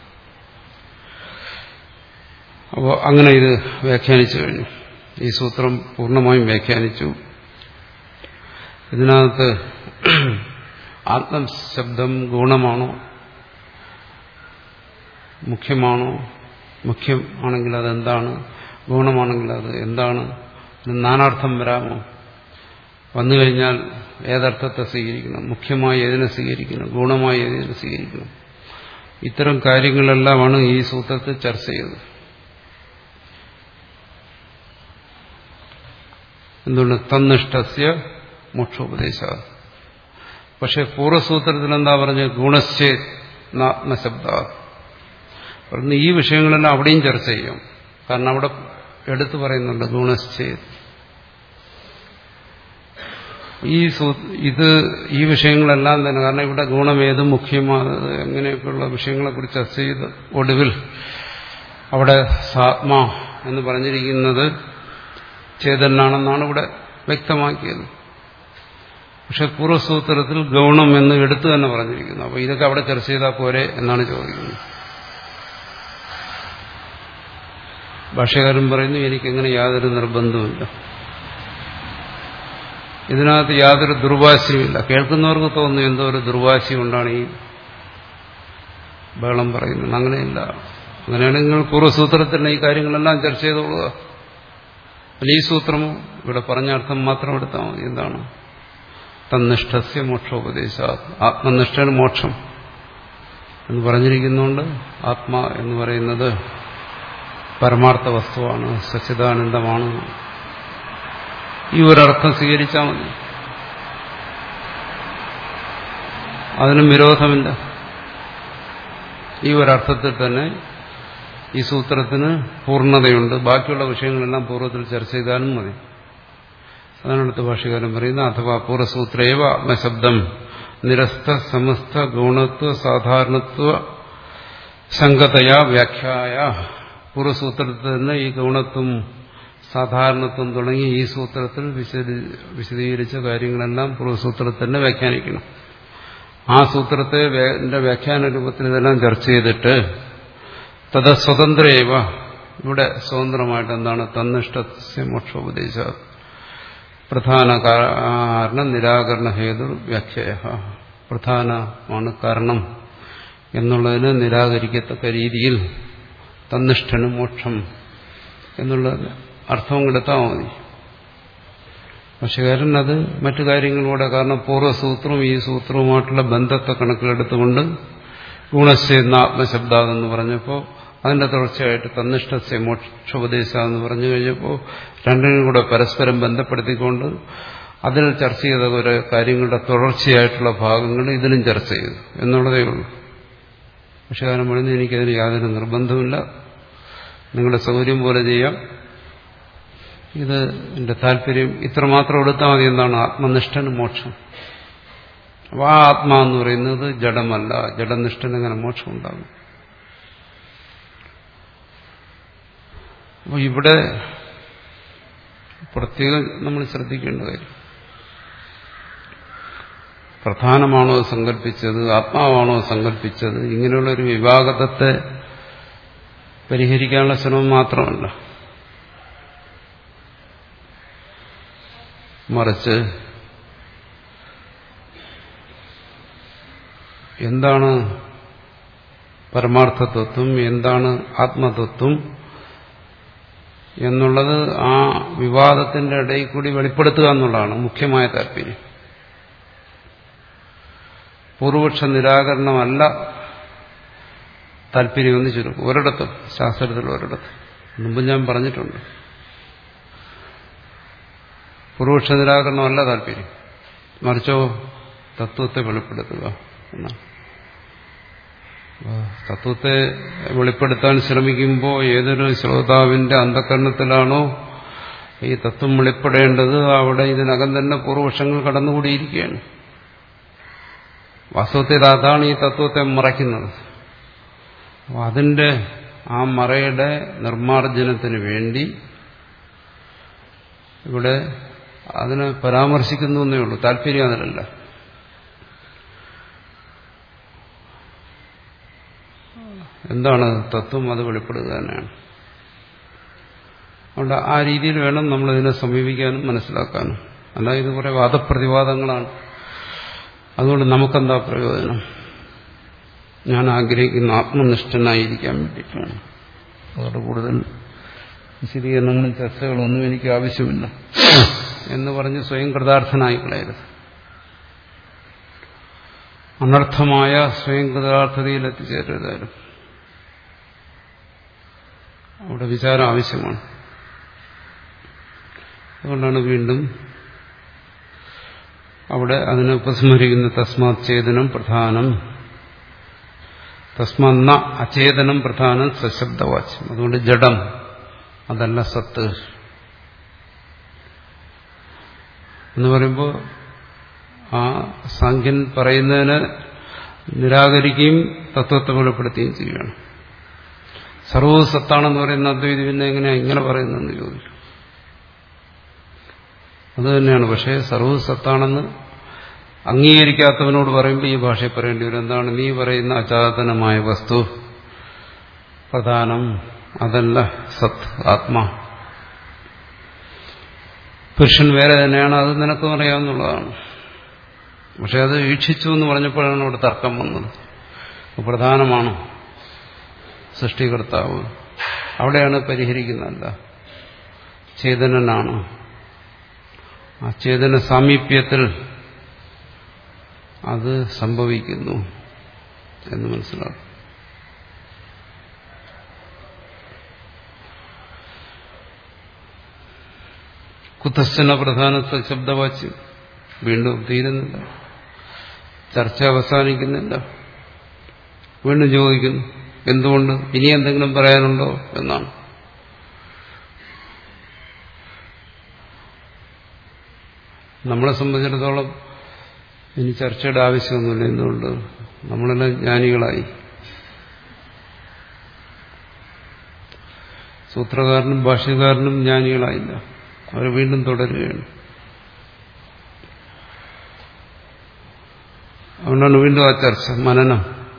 അപ്പോൾ അങ്ങനെ ഇത് വ്യാഖ്യാനിച്ചു കഴിഞ്ഞു ഈ സൂത്രം പൂർണ്ണമായും വ്യാഖ്യാനിച്ചു ഇതിനകത്ത് ആത്മശബ്ദം ഗുണമാണോ മുഖ്യമാണോ മുഖ്യം ആണെങ്കിൽ അതെന്താണ് ഗുണമാണെങ്കിൽ അത് എന്താണ് നാനാർത്ഥം വരാമോ വന്നു കഴിഞ്ഞാൽ ഏതർത്ഥത്തെ സ്വീകരിക്കണം മുഖ്യമായി ഏതിനെ സ്വീകരിക്കണം ഗുണമായി ഏതിനെ സ്വീകരിക്കണം ഇത്തരം കാര്യങ്ങളെല്ലാമാണ് ഈ സൂത്രത്തിൽ ചർച്ച ചെയ്തത് എന്തുകൊണ്ട് തന്നിഷ്ടസ്യ മോക്ഷോപദേശ പക്ഷെ പൂർവ്വസൂത്രത്തിൽ എന്താ പറഞ്ഞ് ഗുണശ്ചേത്നാത്മശബ്ദ പറഞ്ഞു ഈ വിഷയങ്ങളെല്ലാം അവിടെയും ചർച്ച ചെയ്യും കാരണം അവിടെ എടുത്തു പറയുന്നുണ്ട് ഗുണശ്ചേത് ഈ ഇത് ഈ വിഷയങ്ങളെല്ലാം തന്നെ കാരണം ഇവിടെ ഗുണം ഏത് മുഖ്യമാണത് എങ്ങനെയൊക്കെയുള്ള വിഷയങ്ങളെക്കുറിച്ച് ചർച്ച ചെയ്ത് ഒടുവിൽ അവിടെ സാത്മ എന്ന് പറഞ്ഞിരിക്കുന്നത് ചേതനാണെന്നാണ് ഇവിടെ വ്യക്തമാക്കിയത് പക്ഷെ പൂർവ്വസൂത്രത്തിൽ ഗൗണം എന്ന് എടുത്തു തന്നെ പറഞ്ഞിരിക്കുന്നു അപ്പോൾ ഇതൊക്കെ അവിടെ ചർച്ച ചെയ്താൽ പോരെ എന്നാണ് ചോദിക്കുന്നത് ഭാഷകാരൻ പറയുന്നു എനിക്കങ്ങനെ യാതൊരു നിർബന്ധവുമില്ല ഇതിനകത്ത് യാതൊരു ദുർവാശയുമില്ല കേൾക്കുന്നവർക്ക് തോന്നുന്നു എന്തോ ഒരു ദുർവാശി കൊണ്ടാണ് ഈ ബഹളം പറയുന്നത് അങ്ങനെയില്ല അങ്ങനെയാണെങ്കിൽ പൂർവ്വസൂത്രത്തിൽ ഈ കാര്യങ്ങളെല്ലാം ചർച്ച ചെയ്തോളുക ഈ സൂത്രമോ ഇവിടെ പറഞ്ഞ അർത്ഥം മാത്രം എടുത്താൽ മതി എന്താണ് തന്നിഷ്ഠസ്യ മോക്ഷോപദേശ ആത്മനിഷ്ഠന് മോക്ഷം എന്ന് പറഞ്ഞിരിക്കുന്നുണ്ട് ആത്മ എന്ന് പറയുന്നത് പരമാർത്ഥ വസ്തുവാണ് സച്ചിദാനന്ദമാണ് ഈ ഒരർത്ഥം സ്വീകരിച്ചാൽ മതി അതിനും വിരോധമില്ല ഈ ഒരർത്ഥത്തിൽ തന്നെ ഈ സൂത്രത്തിന് പൂർണ്ണതയുണ്ട് ബാക്കിയുള്ള വിഷയങ്ങളെല്ലാം പൂർവ്വത്തിൽ ചർച്ച ചെയ്താലും മതി അതാണ് അടുത്ത ഭാഷകാരൻ പറയുന്നത് അഥവാ പൂർവ്വസൂത്രേവ ആത്മശബ്ദം നിരസ്ത സമസ്ത ഗുണത്വ സാധാരണത്വ സംഗതയാ വ്യാഖ്യായ പൂർവ്വസൂത്രത്തിൽ തന്നെ ഈ ഗുണത്വം സാധാരണത്വം തുടങ്ങി ഈ സൂത്രത്തിൽ വിശദീകരിച്ച കാര്യങ്ങളെല്ലാം പൂർവ്വസൂത്രത്തിൽ തന്നെ വ്യാഖ്യാനിക്കണം ആ സൂത്രത്തെ വ്യാഖ്യാന രൂപത്തിൽ ഇതെല്ലാം ചർച്ച ചെയ്തിട്ട് തത് സ്വതന്ത്രേവ ഇവിടെ സ്വതന്ത്രമായിട്ട് എന്താണ് തന്നിഷ്ട മോക്ഷോപദേശ പ്രധാന കാരണം നിരാകരണ ഹേതു വ്യാഖ്യ പ്രധാനമാണ് കാരണം എന്നുള്ളതിന് നിരാകരിക്കത്തക്ക രീതിയിൽ തന്നിഷ്ഠന് മോക്ഷം എന്നുള്ള അർത്ഥവും കെടുത്താൽ മതി പക്ഷുകാരൻ അത് മറ്റു കാര്യങ്ങളിലൂടെ കാരണം പൂർവ്വസൂത്രവും ഈ സൂത്രവുമായിട്ടുള്ള ബന്ധത്തെ കണക്കിലെടുത്തുകൊണ്ട് ഗുണശേന്ന ആത്മശബ്ദാതെന്ന് പറഞ്ഞപ്പോൾ അതിന്റെ തുടർച്ചയായിട്ട് തന്നിഷ്ടസ്യ മോക്ഷോപദേശ എന്ന് പറഞ്ഞു കഴിഞ്ഞപ്പോൾ രണ്ടിനും കൂടെ പരസ്പരം ബന്ധപ്പെടുത്തിക്കൊണ്ട് അതിൽ ചർച്ച ചെയ്ത ഒരു കാര്യങ്ങളുടെ തുടർച്ചയായിട്ടുള്ള ഭാഗങ്ങൾ ഇതിലും ചർച്ച ചെയ്തു എന്നുള്ളതേ ഉള്ളൂ പക്ഷെ കാരണം പറയുന്നത് എനിക്കതിന് യാതൊരു നിർബന്ധമില്ല നിങ്ങളുടെ സൗകര്യം പോലെ ചെയ്യാം ഇത് എന്റെ താല്പര്യം ഇത്രമാത്രം എടുത്താൽ മതി എന്താണ് ആത്മനിഷ്ഠന് മോക്ഷം അപ്പോൾ ആ ആത്മാ എന്ന് പറയുന്നത് ജഡമല്ല ജഡനിഷ്ഠന് അങ്ങനെ മോക്ഷം ഉണ്ടാകും അപ്പോൾ ഇവിടെ പ്രത്യേകം നമ്മൾ ശ്രദ്ധിക്കേണ്ട കാര്യം പ്രധാനമാണോ സങ്കല്പിച്ചത് ആത്മാവാണോ സങ്കല്പിച്ചത് ഇങ്ങനെയുള്ള ഒരു വിവാദത്തെ പരിഹരിക്കാനുള്ള ശ്രമം മാത്രമല്ല മറിച്ച് എന്താണ് പരമാർത്ഥതത്വം എന്താണ് ആത്മതത്വം എന്നുള്ളത് ആ വിവാദത്തിന്റെ ഇടയിൽ കൂടി വെളിപ്പെടുത്തുക എന്നുള്ളതാണ് മുഖ്യമായ താല്പര്യം പൂർവപക്ഷ നിരാകരണമല്ല താല്പര്യമെന്ന് ചുരുക്കും ഒരിടത്തും ശാസ്ത്രത്തിൽ ഒരിടത്തും മുമ്പ് ഞാൻ പറഞ്ഞിട്ടുണ്ട് പൂർവപക്ഷ നിരാകരണമല്ല താല്പര്യം മറിച്ചോ തത്വത്തെ വെളിപ്പെടുത്തുക എന്നാണ് തത്വത്തെ വെളിപ്പെടുത്താൻ ശ്രമിക്കുമ്പോൾ ഏതൊരു ശ്രോതാവിന്റെ അന്ധകരണത്തിലാണോ ഈ തത്വം വെളിപ്പെടേണ്ടത് അവിടെ ഇതിനകം തന്നെ പൂർവപക്ഷങ്ങൾ കടന്നുകൂടിയിരിക്കുകയാണ് വാസ്തവത്തിൽ അതാണ് ഈ തത്വത്തെ മറയ്ക്കുന്നത് അപ്പോൾ അതിന്റെ ആ മറയുടെ നിർമ്മാർജ്ജനത്തിന് വേണ്ടി ഇവിടെ അതിനെ പരാമർശിക്കുന്നു എന്നേ ഉള്ളൂ താല്പര്യം അതിലല്ല എന്താണ് തത്വം അത് വെളിപ്പെടുക തന്നെയാണ് അതുകൊണ്ട് ആ രീതിയിൽ വേണം നമ്മളിതിനെ സമീപിക്കാനും മനസ്സിലാക്കാനും അല്ല ഇത് കുറെ വാദപ്രതിവാദങ്ങളാണ് അതുകൊണ്ട് നമുക്കെന്താ പ്രയോജനം ഞാൻ ആഗ്രഹിക്കുന്ന ആത്മനിഷ്ഠനായിരിക്കാൻ വേണ്ടിയിട്ടാണ് അതോട് കൂടുതൽ വിശദീകരണങ്ങളും ചർച്ചകളൊന്നും എനിക്ക് ആവശ്യമില്ല എന്ന് പറഞ്ഞ് സ്വയം കൃതാർത്ഥനായി കളയരുത് അനർത്ഥമായ സ്വയം കൃതാർത്ഥതയിൽ എത്തിച്ചേരരുതായാലും അവിടെ വിചാരം ആവശ്യമാണ് അതുകൊണ്ടാണ് വീണ്ടും അവിടെ അതിനെ ഉപസ്മരിക്കുന്ന തസ്മാത് ചേതനം പ്രധാനം തസ്മന്ന അചേതനം പ്രധാനം സശബ്ദവാച്യം അതുകൊണ്ട് ജഡം അതല്ല സത്ത് എന്ന് പറയുമ്പോൾ ആ സാഖ്യൻ പറയുന്നതിന് നിരാകരിക്കുകയും തത്വത്തെ വെളിപ്പെടുത്തുകയും ചെയ്യുകയാണ് സർവ്വ സത്താണെന്ന് പറയുന്ന അദ്വൈതി പിന്നെ എങ്ങനെയാ ഇങ്ങനെ പറയുന്നതെന്ന് ചോദിച്ചു അത് തന്നെയാണ് പക്ഷേ സർവ്വ സത്താണെന്ന് അംഗീകരിക്കാത്തവനോട് പറയുമ്പോൾ ഈ ഭാഷയിൽ പറയേണ്ടി വരും എന്താണ് നീ പറയുന്ന അചാതനമായ വസ്തു പ്രധാനം അതല്ല സത്ത് ആത്മാ പുരുഷൻ വേറെ തന്നെയാണ് അത് നിനക്കും അറിയാവുന്നതാണ് പക്ഷെ അത് വീക്ഷിച്ചു എന്ന് പറഞ്ഞപ്പോഴാണ് ഇവിടെ തർക്കം വന്നത് പ്രധാനമാണോ സൃഷ്ടികർത്താവ് അവിടെയാണ് പരിഹരിക്കുന്നതല്ല ചേതനനാണ് ആ ചേതന സാമീപ്യത്തിൽ അത് സംഭവിക്കുന്നു എന്ന് മനസ്സിലാക്കും കുതശ്ചന പ്രധാനത്തെ ശബ്ദവാച്യം വീണ്ടും തീരുന്നില്ല ചർച്ച അവസാനിക്കുന്നില്ല വീണ്ടും ചോദിക്കുന്നു എന്തുകൊണ്ട് ഇനി എന്തെങ്കിലും പറയാനുണ്ടോ എന്നാണ് നമ്മളെ സംബന്ധിച്ചിടത്തോളം ഇനി ചർച്ചയുടെ ആവശ്യമൊന്നുമില്ല എന്തുകൊണ്ട് നമ്മളെല്ലാം ജ്ഞാനികളായി സൂത്രകാരനും ഭാഷ്യകാരനും ജ്ഞാനികളായില്ല അവർ വീണ്ടും തുടരുകയാണ് അതുകൊണ്ടാണ് വീണ്ടും ആ ചർച്ച മനനം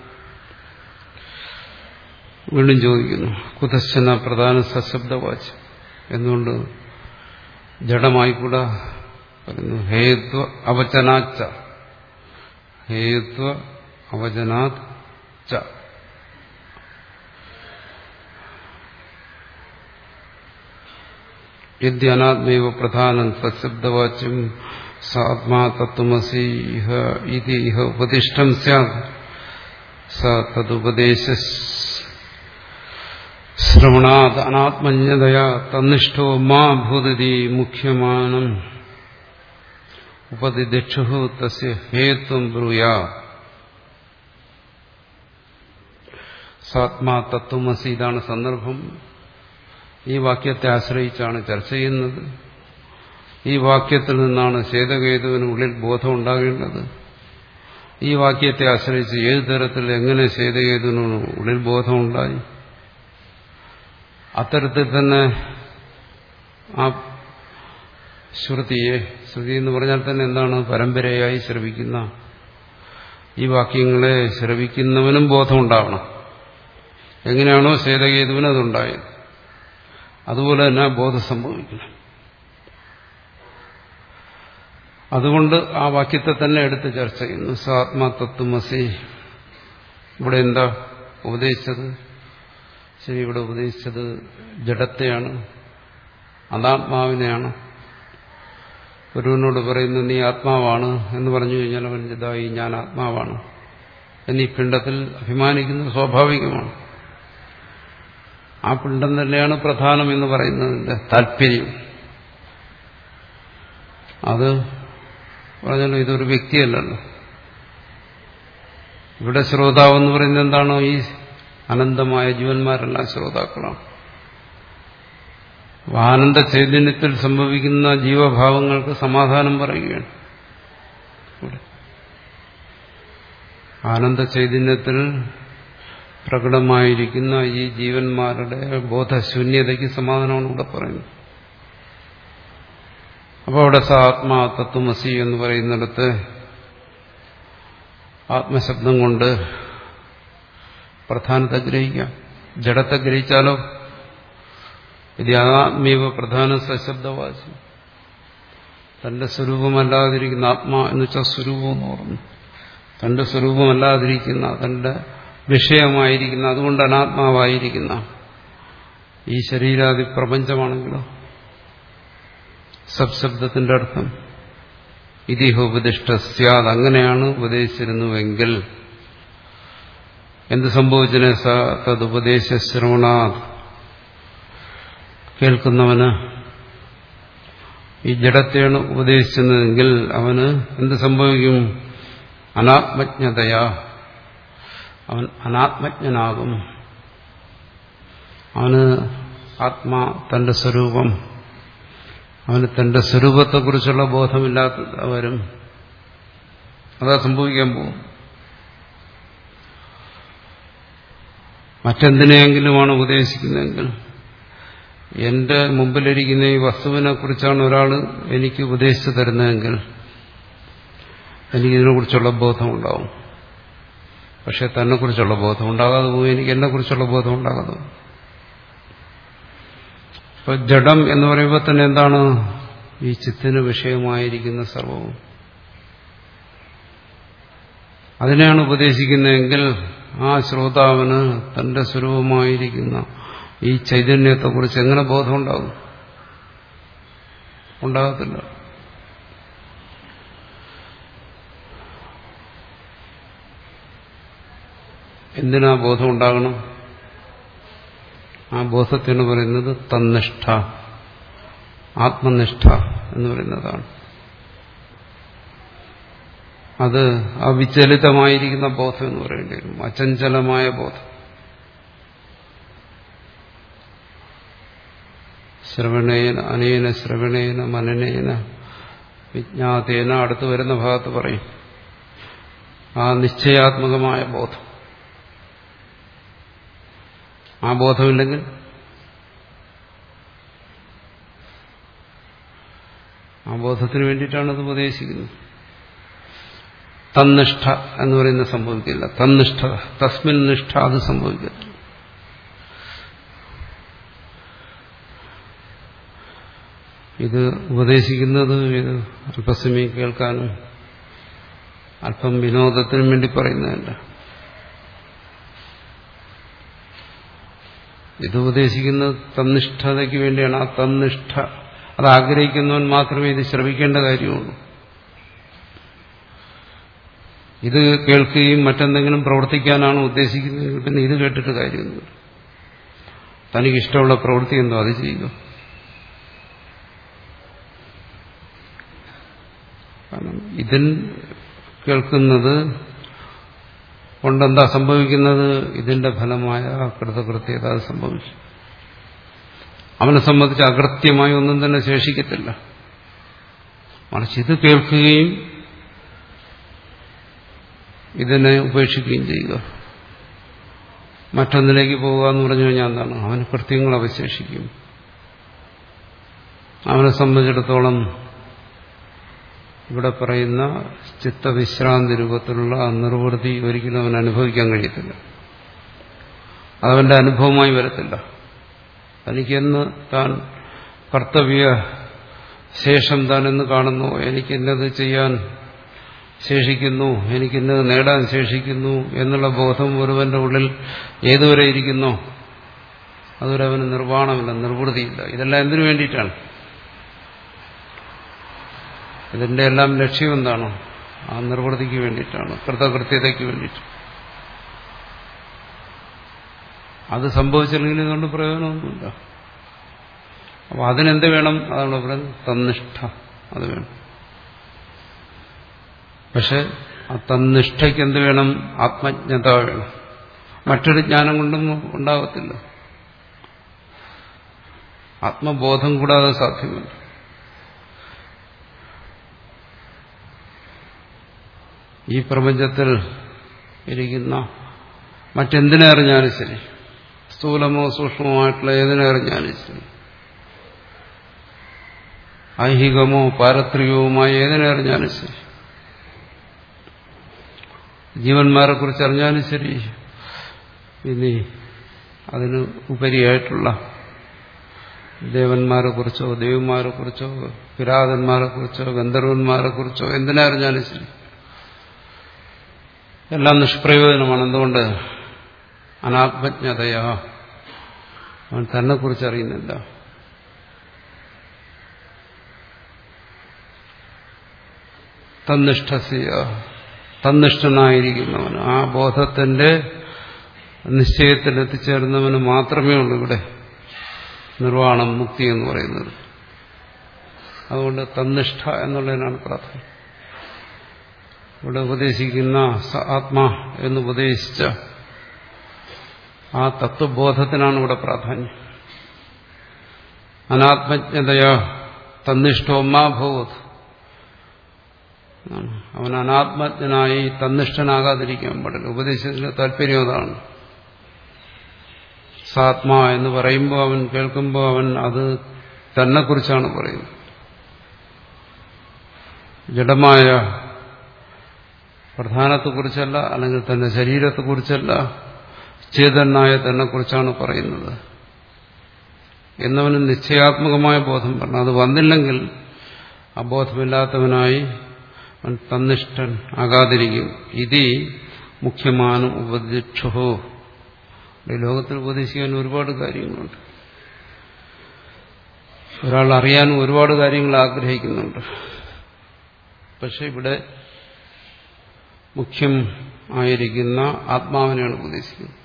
വീണ്ടും ചോദിക്കുന്നു കുതശ്ചന പ്രധാന സശബ്ദവാച്ച് എന്തുകൊണ്ട് ജഡമായിക്കൂടാ പറയുന്നു ഹേത്വ അവചനാച്ച ഹേത്വ അവചനാത് ച യദ്യനാത്മൈവ പ്രധാനം സശബ്ദവാച്യം സാത്മാ തത്വമസി ഇഹ ഇതി ഇഹ ഉപദിഷ്ടം സ്യാത് സ തതുപദേശ ശ്രവണാത് അനാത്മജ്ഞതയാ തന്നിഷ്ടോ മാ ഭൂതതി മുഖ്യമാനം ഉപതിദിക്ഷു തസ്യ ഹേത്വം ബ്രൂയാ സാത്മാ തത്വമസി ഇതാണ് സന്ദർഭം ഈ വാക്യത്തെ ആശ്രയിച്ചാണ് ചർച്ച ചെയ്യുന്നത് ഈ വാക്യത്തിൽ നിന്നാണ് ശ്വേതകേതുവിന് ഉള്ളിൽ ബോധം ഉണ്ടാകേണ്ടത് ഈ വാക്യത്തെ ആശ്രയിച്ച് ഏത് തരത്തിൽ എങ്ങനെ ശ്വേതകേതുവിന് ഉള്ളിൽ ബോധമുണ്ടായി അത്തരത്തിൽ തന്നെ ആ ശ്രുതിയെ ശ്രുതി എന്ന് പറഞ്ഞാൽ തന്നെ എന്താണ് പരമ്പരയായി ശ്രവിക്കുന്ന ഈ വാക്യങ്ങളെ ശ്രവിക്കുന്നവനും ബോധമുണ്ടാവണം എങ്ങനെയാണോ ശ്വേതകേതുവിന് അതുണ്ടായത് അതുപോലെ തന്നെ ബോധം സംഭവിക്കണം അതുകൊണ്ട് ആ വാക്യത്തെ തന്നെ എടുത്ത് ചർച്ച ചെയ്യുന്നു സാത്മാതത്വമസി ഇവിടെ എന്താ ഉപദേശിച്ചത് ശരി ഇവിടെ ഉപദേശിച്ചത് ജഡത്തെയാണ് അനാത്മാവിനെയാണ് ഒരുവനോട് പറയുന്നു നീ ആത്മാവാണ് എന്ന് പറഞ്ഞു കഴിഞ്ഞാൽ അവൻ ഇതായി ഞാൻ ആത്മാവാണ് എന്നീ പിണ്ടത്തിൽ അഭിമാനിക്കുന്നത് സ്വാഭാവികമാണ് ആ പിണ്ടം തന്നെയാണ് പ്രധാനം എന്ന് പറയുന്നതിന്റെ താല്പര്യം അത് പറഞ്ഞല്ലോ ഇതൊരു വ്യക്തിയല്ലല്ലോ ഇവിടെ ശ്രോതാവ് എന്ന് പറയുന്നത് എന്താണോ ഈ അനന്തമായ ജീവന്മാരെല്ലാം ശ്രോതാക്കളാണ് ആനന്ദ ചൈതന്യത്തിൽ സംഭവിക്കുന്ന ജീവഭാവങ്ങൾക്ക് സമാധാനം പറയുകയാണ് ഇവിടെ ആനന്ദ ചൈതന്യത്തിൽ പ്രകടമായിരിക്കുന്ന ഈ ജീവന്മാരുടെ ബോധശൂന്യതയ്ക്ക് സമാധാനമാണ് ഇവിടെ പറയുന്നത് അപ്പോൾ അവിടെ സ ആത്മാ തത്വമസി എന്ന് പറയുന്നിടത്ത് ആത്മശബ്ദം കൊണ്ട് പ്രധാനത്തെ ഗ്രഹിക്കാം ജഡത്തെ ഗ്രഹിച്ചാലോ ഇത് ആത്മീവ പ്രധാന സശബ്ദവാചി തന്റെ സ്വരൂപമല്ലാതിരിക്കുന്ന ആത്മാ എന്ന് വെച്ചാൽ സ്വരൂപം എന്ന് പറഞ്ഞു തന്റെ സ്വരൂപമല്ലാതിരിക്കുന്ന തന്റെ വിഷയമായിരിക്കുന്ന അതുകൊണ്ട് അനാത്മാവായിരിക്കുന്ന ഈ ശരീരാദി പ്രപഞ്ചമാണെങ്കിലോ സബ്ശബ്ദത്തിന്റെ അർത്ഥം ഇതിഹോപദിഷ്ട സ്യാദ് അങ്ങനെയാണ് ഉപദേശിച്ചിരുന്നുവെങ്കിൽ എന്ത് സംഭവിച്ചതിനെ സ തതുപദേശ ശ്രവണാത് കേൾക്കുന്നവന് ഈ ജഡത്തെയാണ് ഉപദേശിച്ചതെങ്കിൽ അവന് എന്ത് സംഭവിക്കും അനാത്മജ്ഞതയാ അവൻ അനാത്മജ്ഞനാകും അവന് ആത്മാ തന്റെ സ്വരൂപം അവന് തന്റെ സ്വരൂപത്തെക്കുറിച്ചുള്ള ബോധമില്ലാത്തവരും അതാ സംഭവിക്കാൻ പോകും മറ്റെന്തിനെയെങ്കിലുമാണ് ഉപദേശിക്കുന്നതെങ്കിൽ എന്റെ മുമ്പിലിരിക്കുന്ന ഈ വസ്തുവിനെ കുറിച്ചാണ് ഒരാൾ എനിക്ക് ഉപദേശിച്ചു തരുന്നതെങ്കിൽ എനിക്കിതിനെക്കുറിച്ചുള്ള ബോധമുണ്ടാവും പക്ഷെ തന്നെക്കുറിച്ചുള്ള ബോധം ഉണ്ടാകാതെ പോകും എനിക്ക് എന്നെക്കുറിച്ചുള്ള ബോധം ഉണ്ടാകാതെ പോകും ഇപ്പൊ ജഡം എന്ന് പറയുമ്പോൾ തന്നെ എന്താണ് ഈ ചിത്തിന് വിഷയമായിരിക്കുന്ന സർവവും അതിനെയാണ് ഉപദേശിക്കുന്നതെങ്കിൽ ആ ശ്രോതാവിന് തന്റെ സ്വരൂപമായിരിക്കുന്ന ഈ ചൈതന്യത്തെക്കുറിച്ച് എങ്ങനെ ബോധമുണ്ടാകും ഉണ്ടാകത്തില്ല എന്തിനാ ബോധം ഉണ്ടാകണം ആ ബോധത്തിന് പറയുന്നത് തന്നിഷ്ഠ ആത്മനിഷ്ഠ എന്ന് പറയുന്നതാണ് അത് അവിചലിതമായിരിക്കുന്ന ബോധം എന്ന് പറയേണ്ടി വരും അചഞ്ചലമായ ബോധം ശ്രവണേന അനേന ശ്രവണേന മനനേന വിജ്ഞാതേന അടുത്തു വരുന്ന ഭാഗത്ത് പറയും ആ നിശ്ചയാത്മകമായ ബോധം ആ ബോധമില്ലെങ്കിൽ ആ ബോധത്തിന് വേണ്ടിയിട്ടാണ് അത് ഉപദേശിക്കുന്നത് തന്നിഷ്ഠ എന്ന് പറയുന്നത് സംഭവിക്കില്ല തന്നിഷ്ഠ തസ്മിൻ നിഷ്ഠ അത് സംഭവിക്കത്തില്ല ഇത് ഉപദേശിക്കുന്നത് ഇത് അല്പസമയം കേൾക്കാനും അല്പം വിനോദത്തിനും വേണ്ടി പറയുന്നതല്ല ഇത് ഉപദേശിക്കുന്നത് തന്നിഷ്ഠതയ്ക്ക് വേണ്ടിയാണ് ആ തന്നിഷ്ഠ അത് ആഗ്രഹിക്കുന്നവൻ മാത്രമേ ഇത് ശ്രവിക്കേണ്ട കാര്യമുള്ളൂ ഇത് കേൾക്കുകയും മറ്റെന്തെങ്കിലും പ്രവർത്തിക്കാനാണ് ഉദ്ദേശിക്കുന്നതെങ്കിൽ പിന്നെ ഇത് കേട്ടിട്ട് കാര്യമൊന്നുമില്ല തനിക്ക് ഇഷ്ടമുള്ള പ്രവൃത്തി എന്തോ അത് ചെയ്യുക കാരണം ഇതിൽ കേൾക്കുന്നത് കൊണ്ടെന്താ സംഭവിക്കുന്നത് ഇതിന്റെ ഫലമായ കൃതകൃത്യത അത് സംഭവിക്കും അവനെ സംബന്ധിച്ച് അകൃത്യമായി ഒന്നും തന്നെ ശേഷിക്കത്തില്ല മറിച്ച് ഇത് കേൾക്കുകയും ഇതിനെ ഉപേക്ഷിക്കുകയും ചെയ്യുക മറ്റൊന്നിലേക്ക് പോവുക എന്ന് പറഞ്ഞു കഴിഞ്ഞാൽ എന്താണ് അവന് കൃത്യങ്ങൾ അവശേഷിക്കും അവനെ സംബന്ധിച്ചിടത്തോളം ഇവിടെ പറയുന്ന ചിത്തവിശ്രാന്തി രൂപത്തിലുള്ള നിർവൃത്തി ഒരിക്കലും അവൻ അനുഭവിക്കാൻ കഴിയത്തില്ല അതവന്റെ അനുഭവമായി വരത്തില്ല തനിക്കെന്ന് താൻ കർത്തവ്യ ശേഷം താൻ എന്ന് കാണുന്നു എനിക്കിന്നത് ചെയ്യാൻ ശേഷിക്കുന്നു എനിക്കിന്നത് നേടാൻ ശേഷിക്കുന്നു എന്നുള്ള ബോധം ഒരുവന്റെ ഉള്ളിൽ ഏതുവരെ ഇരിക്കുന്നോ അതുവരെ അവന് നിർവ്വാണമില്ല നിർവൃതിയില്ല ഇതെല്ലാം എന്തിനു വേണ്ടിയിട്ടാണ് ഇതിന്റെ എല്ലാം ലക്ഷ്യം എന്താണ് ആ നിർവൃതിക്ക് വേണ്ടിയിട്ടാണ് കൃതകൃത്യതയ്ക്ക് വേണ്ടിയിട്ട് അത് സംഭവിച്ചില്ലെങ്കിൽ ഇതുകൊണ്ട് പ്രയോജനമൊന്നുമില്ല അപ്പൊ അതിനെന്ത് വേണം അതാണ് പറയുന്നത് തന്നിഷ്ഠ അത് വേണം പക്ഷെ ആ തന്നിഷ്ഠയ്ക്ക് എന്ത് വേണം ആത്മജ്ഞത വേണം മറ്റൊരു ജ്ഞാനം കൊണ്ടും ഉണ്ടാകത്തില്ല ആത്മബോധം കൂടാതെ സാധ്യമല്ല ഈ പ്രപഞ്ചത്തിൽ ഇരിക്കുന്ന മറ്റെന്തിനെ അറിഞ്ഞാലും ശരി സ്ഥൂലമോ സൂക്ഷ്മമായിട്ടുള്ള ഏതിനെ അറിഞ്ഞാലും ശരി ഐഹികമോ പാരത്രികവുമായ ഏതിനെ അറിഞ്ഞാലും ശരി ജീവന്മാരെ കുറിച്ച് അറിഞ്ഞാലും ശരി ഇനി അതിന് ഉപരിയായിട്ടുള്ള ദേവന്മാരെ കുറിച്ചോ ദേവന്മാരെ കുറിച്ചോ കിരാതന്മാരെ കുറിച്ചോ ഗന്ധർവന്മാരെ കുറിച്ചോ എന്തിനെ അറിഞ്ഞാലും ശരി എല്ലാം നിഷ്പ്രയോജനമാണ് എന്തുകൊണ്ട് അനാത്മജ്ഞതയാ അവൻ തന്നെ കുറിച്ച് അറിയുന്നില്ല തന്നിഷ്ഠസിയ തന്നിഷ്ഠനായിരിക്കുന്നവൻ ആ ബോധത്തിന്റെ നിശ്ചയത്തിൽ എത്തിച്ചേർന്നവന് മാത്രമേ ഉള്ളൂ ഇവിടെ നിർവ്വാണം മുക്തി എന്ന് പറയുന്നത് അതുകൊണ്ട് തന്നിഷ്ഠ എന്നുള്ളതിനാണ് പ്രാധാന്യം ഇവിടെ ഉപദേശിക്കുന്ന ആത്മാ എന്ന് ഉപദേശിച്ച ആ തത്വബോധത്തിനാണ് ഇവിടെ പ്രാധാന്യം അനാത്മജ്ഞതയാ തന്നിഷ്ഠോമാഭവത് അവൻ അനാത്മജ്ഞനായി തന്നിഷ്ഠനാകാതിരിക്കാൻ പാടില്ല ഉപദേശത്തിന്റെ താല്പര്യം അതാണ് സാത്മാ എന്ന് പറയുമ്പോൾ അവൻ കേൾക്കുമ്പോൾ അവൻ അത് തന്നെ കുറിച്ചാണ് പറയുന്നത് ജഡമായ പ്രധാനത്തെക്കുറിച്ചല്ല അല്ലെങ്കിൽ തന്റെ ശരീരത്തെക്കുറിച്ചല്ല ചേതനായ തന്നെ കുറിച്ചാണ് പറയുന്നത് എന്നവന് നിശ്ചയാത്മകമായ ബോധം പറഞ്ഞു അത് വന്നില്ലെങ്കിൽ ആ ബോധമില്ലാത്തവനായി അവൻ തന്നിഷ്ഠൻ ആകാതിരിക്കും ഇത് മുഖ്യമാനം ഉപദിക്ഷോ ഈ ലോകത്തിൽ ഉപദേശിക്കാൻ ഒരുപാട് കാര്യങ്ങളുണ്ട് ഒരാൾ അറിയാനും ഒരുപാട് കാര്യങ്ങൾ ആഗ്രഹിക്കുന്നുണ്ട് പക്ഷെ ഇവിടെ മുഖ്യം ആയിരിക്കുന്ന ആത്മാവിനെയാണ് ഉപദേശിക്കുന്നത്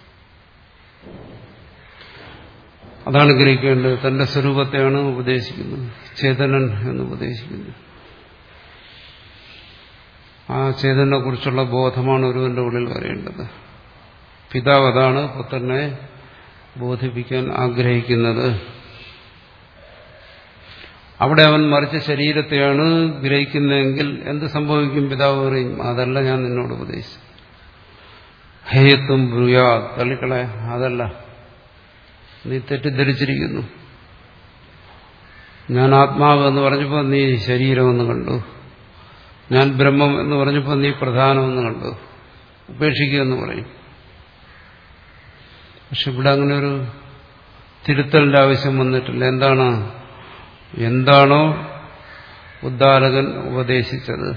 അതാണ് ഗ്രഹിക്കേണ്ടത് തന്റെ സ്വരൂപത്തെയാണ് ഉപദേശിക്കുന്നത് ചേതനൻ എന്ന് ഉപദേശിക്കുന്നത് ആ ചേതനെ കുറിച്ചുള്ള ബോധമാണ് ഒരുവന്റെ ഉള്ളിൽ വരേണ്ടത് പിതാവ് അതാണ് പുത്രനെ ബോധിപ്പിക്കാൻ ആഗ്രഹിക്കുന്നത് അവിടെ അവൻ മറിച്ച ശരീരത്തെയാണ് ഗ്രഹിക്കുന്നതെങ്കിൽ എന്ത് സംഭവിക്കും പിതാവ് പറയും അതല്ല ഞാൻ നിന്നോട് ഉപദേശിച്ചു ഹേയത്വം ബ്രൂയാ തള്ളിക്കളെ അതല്ല നീ തെറ്റിദ്ധരിച്ചിരിക്കുന്നു ഞാൻ ആത്മാവ് എന്ന് പറഞ്ഞപ്പോൾ നീ ശരീരമെന്ന് കണ്ടു ഞാൻ ബ്രഹ്മം എന്ന് പറഞ്ഞപ്പോൾ നീ പ്രധാനമെന്ന് കണ്ടു ഉപേക്ഷിക്കുമെന്ന് പറയും പക്ഷെ ഇവിടെ അങ്ങനെ ഒരു തിരുത്തലിന്റെ ആവശ്യം വന്നിട്ടില്ല എന്താണ് എന്താണോ ഉദ്ദാലകൻ ഉപദേശിച്ചത്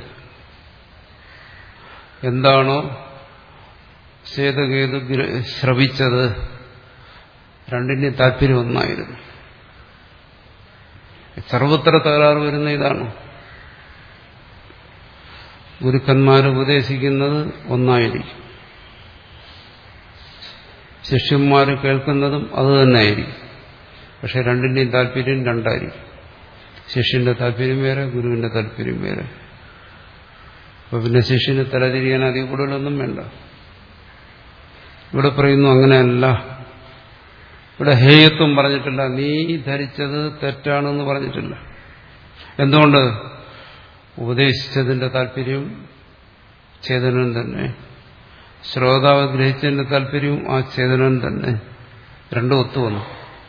എന്താണോ ചേതകേതു ശ്രവിച്ചത് രണ്ടിന്റെയും താല്പര്യം ഒന്നായിരുന്നു സർവത്ര തകരാറ് വരുന്ന ഇതാണ് ഗുരുക്കന്മാർ ഉപദേശിക്കുന്നത് ഒന്നായിരിക്കും ശിഷ്യന്മാർ കേൾക്കുന്നതും അത് തന്നെയായിരിക്കും പക്ഷെ രണ്ടിന്റെയും താല്പര്യം രണ്ടായിരിക്കും ശിഷ്യന്റെ താല്പര്യം വേറെ ഗുരുവിന്റെ താല്പര്യം വേറെ അപ്പൊ പിന്നെ ശിഷ്യന് തലതിരിയാൻ അധികം കൂടുതലൊന്നും വേണ്ട ഇവിടെ പറയുന്നു അങ്ങനെയല്ല ഇവിടെ ഹേയത്വം പറഞ്ഞിട്ടില്ല നീ ധരിച്ചത് തെറ്റാണെന്ന് പറഞ്ഞിട്ടില്ല എന്തുകൊണ്ട് ഉപദേശിച്ചതിന്റെ താല്പര്യം ചേതനൻ തന്നെ ശ്രോതാവ് ഗ്രഹിച്ചതിന്റെ താല്പര്യവും ആ ചേതനൻ തന്നെ രണ്ടും ഒത്തുവന്നു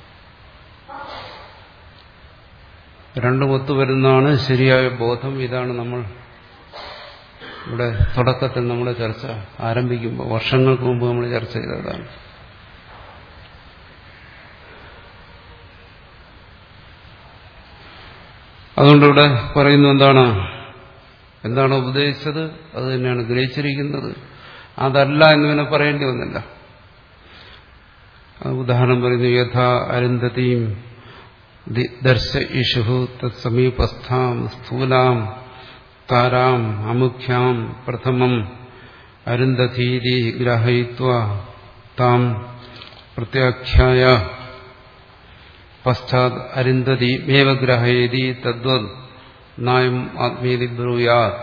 രണ്ടും ഒത്തുവരുന്നതാണ് ശരിയായ ബോധം ഇതാണ് നമ്മൾ ഇവിടെ തുടക്കത്തിൽ നമ്മുടെ ചർച്ച ആരംഭിക്കുമ്പോൾ വർഷങ്ങൾക്ക് മുമ്പ് നമ്മൾ ചർച്ച ചെയ്തതാണ് അതുകൊണ്ട് ഇവിടെ പറയുന്നു എന്താണ് എന്താണ് ഉപദേശിച്ചത് അത് തന്നെയാണ് ഗ്രഹിച്ചിരിക്കുന്നത് അതല്ല എന്ന് പിന്നെ പറയേണ്ടി വന്നില്ല ഉദാഹരണം പറയുന്നു യഥാ അരുന്ധതിയും ദർശ ഇഷു തത്സമീപസ്ഥാം സ്ഥൂലാം താരാം അമുഖ്യാം പ്രഥമം അരുന്ധതീരി ഗ്രഹയിത്വ താം പ്രത്യാഖ്യായ പശ്ചാത് അരുന്ധതി മേവ ഗ്രഹയതി തദ്വത് നായം ആത്മീയതി ബ്രൂയാത്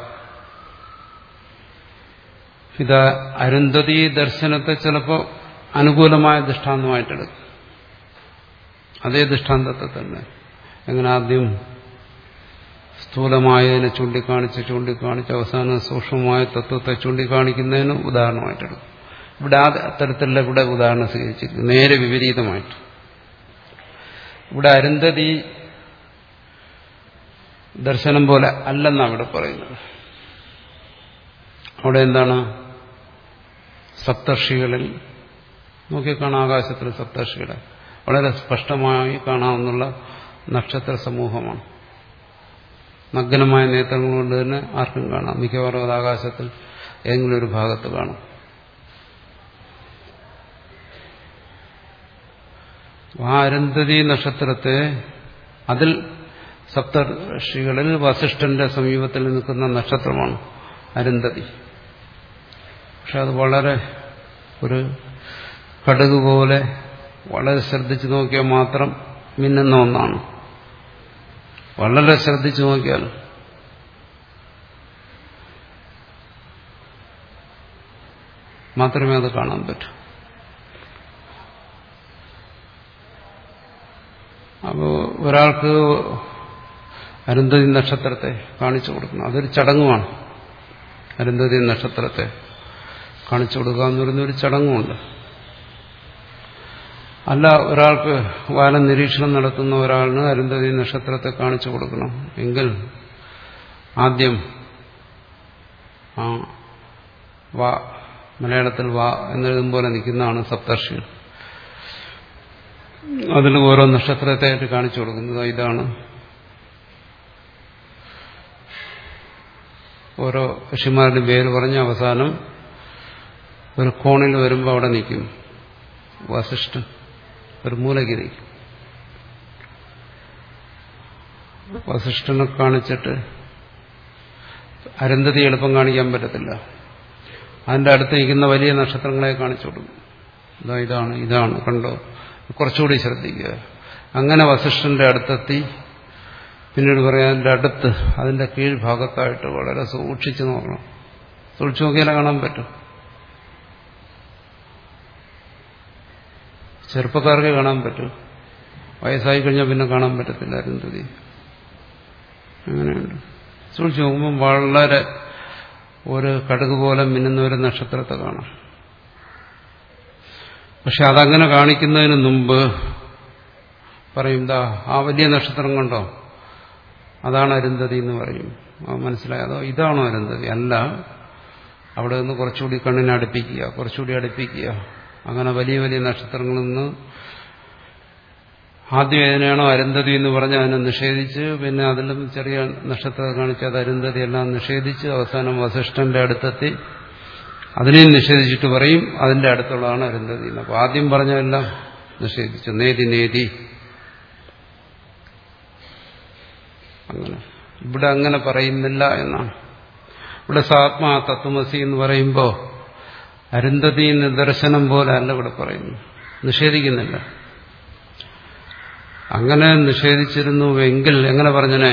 ഇത് അരുന്ധതി ദർശനത്തെ ചിലപ്പോൾ അനുകൂലമായ ദൃഷ്ടാന്തമായിട്ടെടുക്കും അതേ ദൃഷ്ടാന്തത്തെ തന്നെ എങ്ങനെ ആദ്യം സ്ഥൂലമായതിനെ ചൂണ്ടിക്കാണിച്ച് ചൂണ്ടിക്കാണിച്ച് അവസാനം സൂക്ഷ്മമായ തത്വത്തെ ചൂണ്ടിക്കാണിക്കുന്നതിന് ഉദാഹരണമായിട്ടെടുക്കും ഇവിടെ ആ തരത്തിലുള്ള ഇവിടെ ഉദാഹരണം സ്വീകരിച്ചിരിക്കും നേരെ വിപരീതമായിട്ട് ഇവിടെ അരുന്ധതി ദർശനം പോലെ അല്ലെന്നാണ് ഇവിടെ പറയുന്നത് അവിടെ എന്താണ് സപ്തർഷികളിൽ നോക്കിക്കാണാം ആകാശത്തിൽ സപ്തർഷികളെ വളരെ സ്പഷ്ടമായി കാണാവുന്ന നക്ഷത്ര സമൂഹമാണ് നഗ്നമായ നേത്രങ്ങൾ കൊണ്ട് തന്നെ ആർക്കും കാണാം മിക്കവാറും അത് ആകാശത്തിൽ ഏതെങ്കിലും ഒരു ഭാഗത്ത് കാണും ആ അരുന്ധതി നക്ഷത്രത്തെ അതിൽ സപ്തർഷികളിൽ വസിഷ്ഠന്റെ സമീപത്തിൽ നിൽക്കുന്ന നക്ഷത്രമാണ് അരുന്ധതി പക്ഷെ അത് വളരെ ഒരു കടുക് പോലെ വളരെ ശ്രദ്ധിച്ചു നോക്കിയാൽ മാത്രം മിന്നുന്ന ഒന്നാണ് വളരെ ശ്രദ്ധിച്ചു നോക്കിയാൽ മാത്രമേ അത് കാണാൻ പറ്റൂ അപ്പോൾ ഒരാൾക്ക് അരുന്ധതി നക്ഷത്രത്തെ കാണിച്ചു കൊടുക്കണം അതൊരു ചടങ്ങുമാണ് അരുന്ധതി നക്ഷത്രത്തെ കാണിച്ചു കൊടുക്കുക എന്ന് പറയുന്ന ഒരു ചടങ്ങുമുണ്ട് അല്ല ഒരാൾക്ക് വാനം നിരീക്ഷണം നടത്തുന്ന ഒരാളിന് അരുന്ധതി നക്ഷത്രത്തെ കാണിച്ചു കൊടുക്കണം എങ്കിൽ ആദ്യം ആ വാ മലയാളത്തിൽ വാ എന്നെഴുതും പോലെ നിൽക്കുന്നതാണ് സപ്തർഷികൾ അതിൽ ഓരോ നക്ഷത്രത്തെ ആയിട്ട് കാണിച്ചു കൊടുക്കുന്നത് ഇതാണ് ഓരോ ഋഷിമാരുടെ പേര് പറഞ്ഞ് അവസാനം ഒരു കോണിൽ വരുമ്പോൾ അവിടെ നിൽക്കും വസിഷ്ഠൻ ഒരു മൂലയ്ക്ക് നിൽക്കും വസിഷ്ഠനെ കാണിച്ചിട്ട് അരുന്ധതി എളുപ്പം കാണിക്കാൻ പറ്റത്തില്ല അതിന്റെ അടുത്ത് നിൽക്കുന്ന വലിയ നക്ഷത്രങ്ങളെ കാണിച്ചു കൊടുക്കും ഇതാ ഇതാണ് ഇതാണ് കണ്ടോ കുറച്ചുകൂടി ശ്രദ്ധിക്കുക അങ്ങനെ വസിഷ്ഠന്റെ അടുത്തെത്തി പിന്നീട് പറയാം അതിന്റെ അടുത്ത് അതിന്റെ കീഴ്ഭാഗത്തായിട്ട് വളരെ സൂക്ഷിച്ചു നോക്കണം സൂക്ഷിച്ചു നോക്കിയാലേ കാണാൻ പറ്റും ചെറുപ്പക്കാർക്ക് കാണാൻ പറ്റും വയസ്സായി കഴിഞ്ഞാൽ പിന്നെ കാണാൻ പറ്റത്തില്ല അരുന്ധതി അങ്ങനെയുണ്ട് സൂക്ഷിച്ചു നോക്കുമ്പോൾ വളരെ ഒരു കടുക് പോലെ മിന്നുന്ന ഒരു നക്ഷത്രത്തെ കാണാം പക്ഷെ അതങ്ങനെ കാണിക്കുന്നതിന് മുമ്പ് പറയും ദാ ആ വലിയ നക്ഷത്രം കണ്ടോ അതാണ് അരുന്ധതി എന്ന് പറയും ആ മനസ്സിലായതോ ഇതാണോ അരുന്ധതി അല്ല അവിടെ നിന്ന് കുറച്ചുകൂടി കണ്ണിനെ അടുപ്പിക്കുക കുറച്ചുകൂടി അടുപ്പിക്കുക അങ്ങനെ വലിയ വലിയ നക്ഷത്രങ്ങളിൽ നിന്ന് ആദ്യം ഏതിനാണോ അരുന്ധതി എന്ന് പറഞ്ഞ് അതിനെ നിഷേധിച്ച് പിന്നെ അതിലും ചെറിയ നക്ഷത്രം കാണിച്ച് അത് അരുന്ധതി എല്ലാം നിഷേധിച്ച് അവസാനം വസിഷ്ഠന്റെ അടുത്തെത്തി അതിനെയും നിഷേധിച്ചിട്ട് പറയും അതിന്റെ അടുത്തുള്ളതാണ് അരുന്ധതി എന്ന് അപ്പോൾ ആദ്യം പറഞ്ഞതെല്ലാം നിഷേധിച്ചു നേതി നേതി അങ്ങനെ ഇവിടെ അങ്ങനെ പറയുന്നില്ല എന്നാണ് ഇവിടെ സാത്മാ തത്വമസി എന്ന് പറയുമ്പോൾ അരുന്ധതി നിദർശനം പോലെ അല്ല ഇവിടെ പറയുന്നു നിഷേധിക്കുന്നില്ല അങ്ങനെ നിഷേധിച്ചിരുന്നുവെങ്കിൽ എങ്ങനെ പറഞ്ഞനെ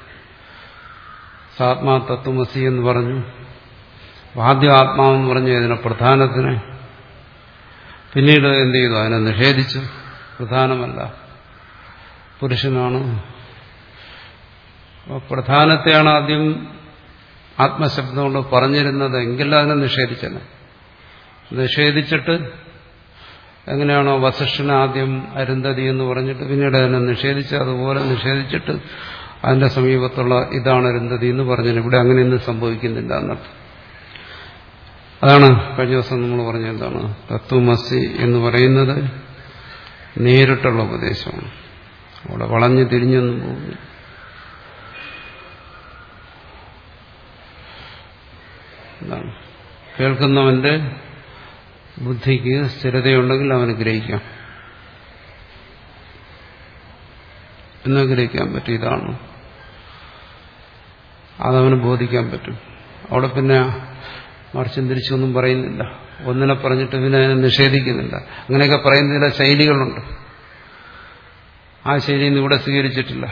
സാത്മാ തത്വമസി എന്ന് പറഞ്ഞു ആദ്യം ആത്മാവെന്ന് പറഞ്ഞു ഇതിനെ പ്രധാനത്തിന് പിന്നീട് എന്ത് ചെയ്തു അതിനെ നിഷേധിച്ചു പ്രധാനമല്ല പുരുഷനാണ് അപ്പോൾ പ്രധാനത്തെയാണ് ആദ്യം ആത്മശബ്ദം കൊണ്ട് പറഞ്ഞിരുന്നത് എങ്കിൽ അതിനെ നിഷേധിച്ചത് നിഷേധിച്ചിട്ട് എങ്ങനെയാണോ വസിഷ്ഠന് ആദ്യം അരുന്ധതി എന്ന് പറഞ്ഞിട്ട് പിന്നീട് അതിനെ നിഷേധിച്ച് അതുപോലെ നിഷേധിച്ചിട്ട് അതിന്റെ സമീപത്തുള്ള ഇതാണ് അരുന്ധതി എന്ന് പറഞ്ഞത് ഇവിടെ അങ്ങനെയൊന്നും സംഭവിക്കുന്നില്ല എന്നർത്ഥം അതാണ് കഴിഞ്ഞ ദിവസം നമ്മൾ പറഞ്ഞ എന്താണ് തത്വമസി എന്ന് പറയുന്നത് നേരിട്ടുള്ള ഉപദേശമാണ് അവിടെ വളഞ്ഞു തിരിഞ്ഞൊന്നും പോകുന്നു എന്താണ് കേൾക്കുന്നവന്റെ ബുദ്ധിക്ക് സ്ഥിരതയുണ്ടെങ്കിൽ അവന് ഗ്രഹിക്കാം എന്ന് ഗ്രഹിക്കാൻ പറ്റും ഇതാണ് അതവന് ബോധിക്കാൻ പറ്റും അവിടെ പിന്നെ മറിച്ചും തിരിച്ചൊന്നും പറയുന്നില്ല ഒന്നിനെ പറഞ്ഞിട്ട് പിന്നെ അതിനെ നിഷേധിക്കുന്നില്ല അങ്ങനെയൊക്കെ പറയുന്ന ചില ശൈലികളുണ്ട് ആ ശൈലിയൊന്നും ഇവിടെ സ്വീകരിച്ചിട്ടില്ല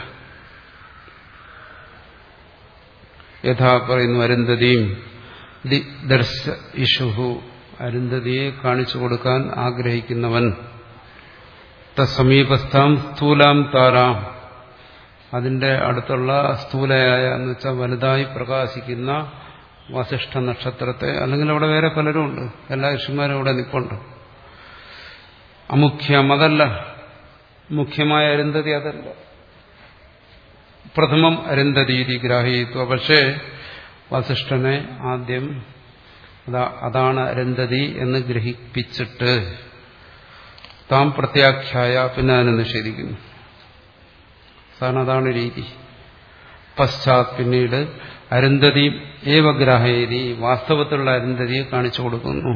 യഥാ പറയുന്നു അരുന്ധതിയും ദർശ ഇഷുഹു അരുന്ധതിയെ കാണിച്ചു കൊടുക്കാൻ ആഗ്രഹിക്കുന്നവൻ തമീപസ്ഥാം സ്ഥൂലാം താരാം അതിന്റെ അടുത്തുള്ള സ്ഥൂലയായ എന്ന് വെച്ചാൽ വലുതായി പ്രകാശിക്കുന്ന വസിഷ്ഠ നക്ഷത്രത്തെ അല്ലെങ്കിൽ അവിടെ വേറെ പലരും ഉണ്ട് എല്ലാ ഋഷിമാരും അവിടെ നിൽപ്പുണ്ട് അമുഖ്യം അതല്ല മുഖ്യമായ അരുന്ധതി അതല്ല പ്രഥമം അരുന്ധതീതി ഗ്രാഹീത്വ പക്ഷേ വസിഷ്ഠനെ ആദ്യം അതാ അതാണ് അരുന്ധതി എന്ന് ഗ്രഹിപ്പിച്ചിട്ട് താം പ്രത്യാഖ്യായ പിന്നെ അതിനെ നിഷേധിക്കുന്നു സാധാരണ അതാണ് രീതി പശ്ചാത് പിന്നീട് അരുന്ധതി ഏവഗ്രാഹേരി വാസ്തവത്തിലുള്ള അരുന്ധതിയെ കാണിച്ചു കൊടുക്കുന്നു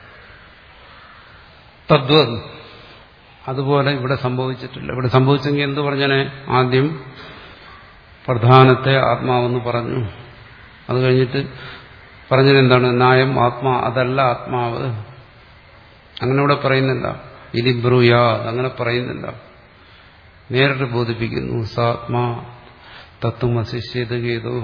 തദ്വത് അതുപോലെ ഇവിടെ സംഭവിച്ചിട്ടില്ല ഇവിടെ സംഭവിച്ചെങ്കിൽ എന്ത് പറഞ്ഞനെ ആദ്യം പ്രധാനത്തെ ആത്മാവെന്ന് പറഞ്ഞു അത് കഴിഞ്ഞിട്ട് പറഞ്ഞത് എന്താണ് ന്യായം ആത്മാ അതല്ല ആത്മാവ് അങ്ങനെ ഇവിടെ പറയുന്നില്ല ഇതി ബ്രൂയാ അങ്ങനെ പറയുന്നില്ല നേരിട്ട് ബോധിപ്പിക്കുന്നു സാത്മാ തത്വമശിഷ്യത് ഗീതോ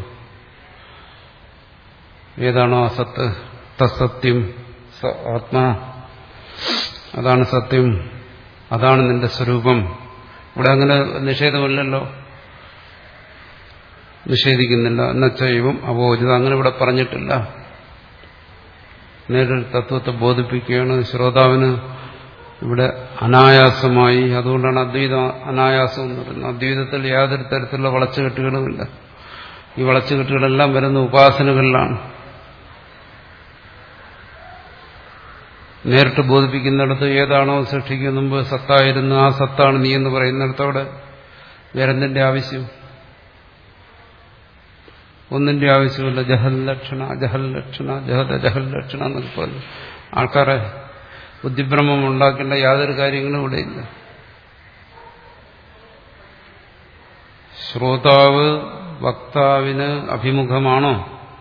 ഏതാണോ അസത്ത് തസത്യം ആത്മാ അതാണ് സത്യം അതാണ് നിന്റെ സ്വരൂപം ഇവിടെ അങ്ങനെ നിഷേധമില്ലല്ലോ നിഷേധിക്കുന്നില്ല എന്നുവെച്ചാൽ അവോചിത അങ്ങനെ ഇവിടെ പറഞ്ഞിട്ടില്ല നേരിട്ട് തത്വത്തെ ബോധിപ്പിക്കുകയാണ് ശ്രോതാവിന് ഇവിടെ അനായാസമായി അതുകൊണ്ടാണ് അദ്വൈതം അനായാസം എന്ന് പറയുന്നത് അദ്വൈതത്തിൽ യാതൊരു തരത്തിലുള്ള വളച്ചുകെട്ടുകളുമില്ല ഈ വളച്ചുകെട്ടുകളെല്ലാം വരുന്ന ഉപാസനകളിലാണ് നേരിട്ട് ബോധിപ്പിക്കുന്നിടത്ത് ഏതാണോ സൃഷ്ടിക്കുന്ന മുമ്പ് സത്തായിരുന്നു ആ സത്താണ് നീ എന്ന് പറയുന്നിടത്തോടെ വേറെന്തിന്റെ ആവശ്യം ഒന്നിന്റെ ആവശ്യമില്ല ജഹൽ ലക്ഷണ ജഹൽ ലക്ഷണ ജഹദ ജഹൽ ലക്ഷണ എന്നൊക്കെ പറഞ്ഞു ആൾക്കാരെ ബുദ്ധിഭ്രമം ഉണ്ടാക്കേണ്ട യാതൊരു കാര്യങ്ങളും ഇവിടെയില്ല ശ്രോതാവ് വക്താവിന് അഭിമുഖമാണോ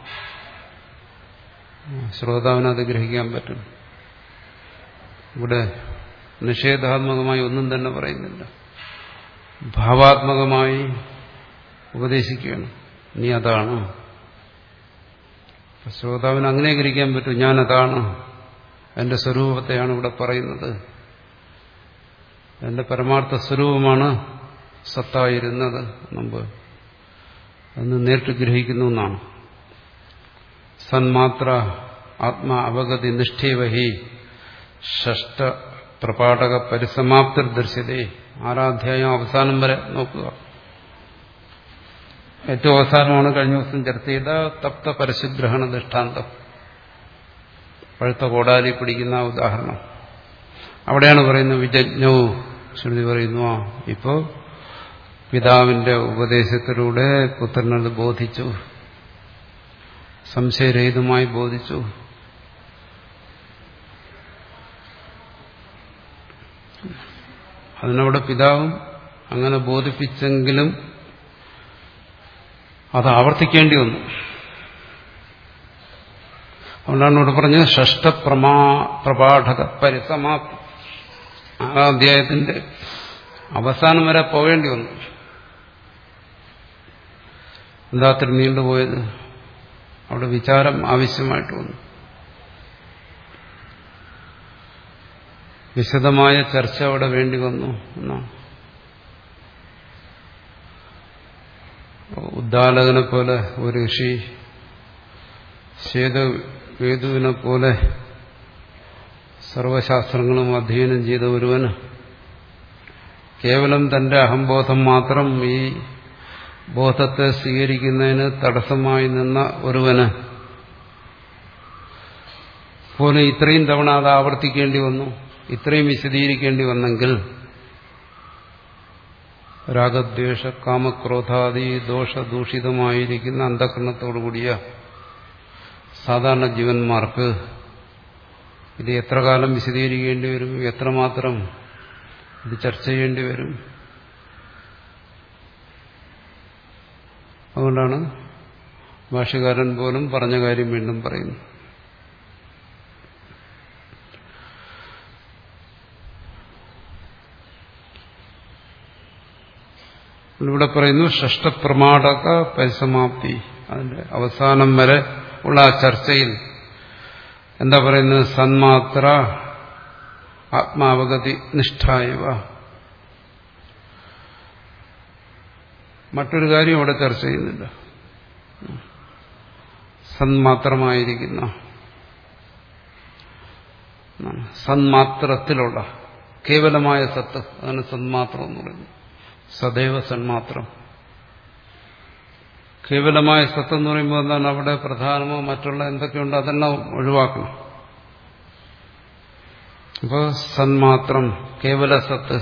ശ്രോതാവിന് അത് ഗ്രഹിക്കാൻ പറ്റും ഇവിടെ നിഷേധാത്മകമായി ഒന്നും തന്നെ പറയുന്നില്ല ഭാവാത്മകമായി ഉപദേശിക്കുകയാണ് നീ അതാണ് ശ്രോതാവിന് അങ്ങനെ ഗ്രഹിക്കാൻ പറ്റും ഞാൻ അതാണ് എന്റെ സ്വരൂപത്തെയാണ് ഇവിടെ പറയുന്നത് എന്റെ പരമാർത്ഥ സ്വരൂപമാണ് സത്തായിരുന്നത് മുമ്പ് എന്ന് നേരിട്ട് ഗ്രഹിക്കുന്നു എന്നാണ് സന്മാത്ര ആത്മാ അവഗതി നിഷ്ഠേവഹി ഷഷ്ട പ്രപാഠക പരിസമാപ്തിർ ദർശിതേ ആറാധ്യായം അവസാനം വരെ നോക്കുക ഏറ്റവും അവസാനമാണ് കഴിഞ്ഞ ദിവസം ചർച്ച ചെയ്ത തപ്ത പരശുഗ്രഹണ ദൃഷ്ടാന്തം പഴുത്ത കോടാലി പിടിക്കുന്ന ഉദാഹരണം അവിടെയാണ് പറയുന്നത് വിജജ്ഞവും ശ്രുതി പറയുന്നു ആ ഇപ്പോ പിതാവിന്റെ ഉപദേശത്തിലൂടെ പുത്രനത് ബോധിച്ചു സംശയരഹിതമായി ബോധിച്ചു അതിനവിടെ പിതാവും അങ്ങനെ ബോധിപ്പിച്ചെങ്കിലും അത് ആവർത്തിക്കേണ്ടി വന്നു അതുകൊണ്ടാണ് ഇവിടെ പറഞ്ഞത് ഷഷ്ടപ്രമാ പ്രപാഠക പരിസമാപ്തി ആ അധ്യായത്തിന്റെ അവസാനം വരെ പോകേണ്ടി വന്നു എന്താ അത്ര നീണ്ടുപോയത് അവിടെ വിചാരം ആവശ്യമായിട്ട് വന്നു വിശദമായ ചർച്ച അവിടെ വേണ്ടി വന്നു എന്നാണ് ഉദ്ദാലകനെ പോലെ ഒരു ഋഷി ശ്വേതവേദുവിനെ പോലെ സർവശാസ്ത്രങ്ങളും അധ്യയനം ചെയ്ത ഒരുവന് കേവലം തന്റെ അഹംബോധം മാത്രം ഈ ബോധത്തെ സ്വീകരിക്കുന്നതിന് തടസ്സമായി നിന്ന ഒരുവന് പോലും ഇത്രയും തവണ അത് ആവർത്തിക്കേണ്ടി വന്നു ഇത്രയും വിശദീകരിക്കേണ്ടി വന്നെങ്കിൽ രാഗദ്വേഷ കാമക്രോധാദി ദോഷദൂഷിതമായിരിക്കുന്ന അന്ധകരണത്തോടുകൂടിയ സാധാരണ ജീവന്മാർക്ക് ഇത് എത്ര കാലം വിശദീകരിക്കേണ്ടി വരും എത്രമാത്രം ഇത് ചർച്ച ചെയ്യേണ്ടി വരും അതുകൊണ്ടാണ് ഭാഷകാരൻ പോലും പറഞ്ഞ കാര്യം വീണ്ടും പറയുന്നു ഇവിടെ പറയുന്നു ഷഷ്ടപ്രമാടക പരിസമാപ്തി അതിന്റെ അവസാനം വരെ ഉള്ള ആ ചർച്ചയിൽ എന്താ പറയുന്നത് സന്മാത്ര ആത്മാവഗതി നിഷ്ഠായവ മറ്റൊരു കാര്യം അവിടെ ചർച്ച ചെയ്യുന്നില്ല സന്മാത്രമായിരിക്കുന്ന സന്മാത്രത്തിലുള്ള കേവലമായ സത്ത് അതാണ് സന്മാത്രം എന്ന് പറയുന്നത് സദൈവ സന്മാത്രം കേവലമായ സത്ത് എന്ന് പറയുമ്പോൾ എന്താണ് അവിടെ പ്രധാനമോ മറ്റുള്ള എന്തൊക്കെയുണ്ടോ അതെല്ലാം ഒഴിവാക്കണം അപ്പോൾ സന്മാത്രം കേവല സത്ത്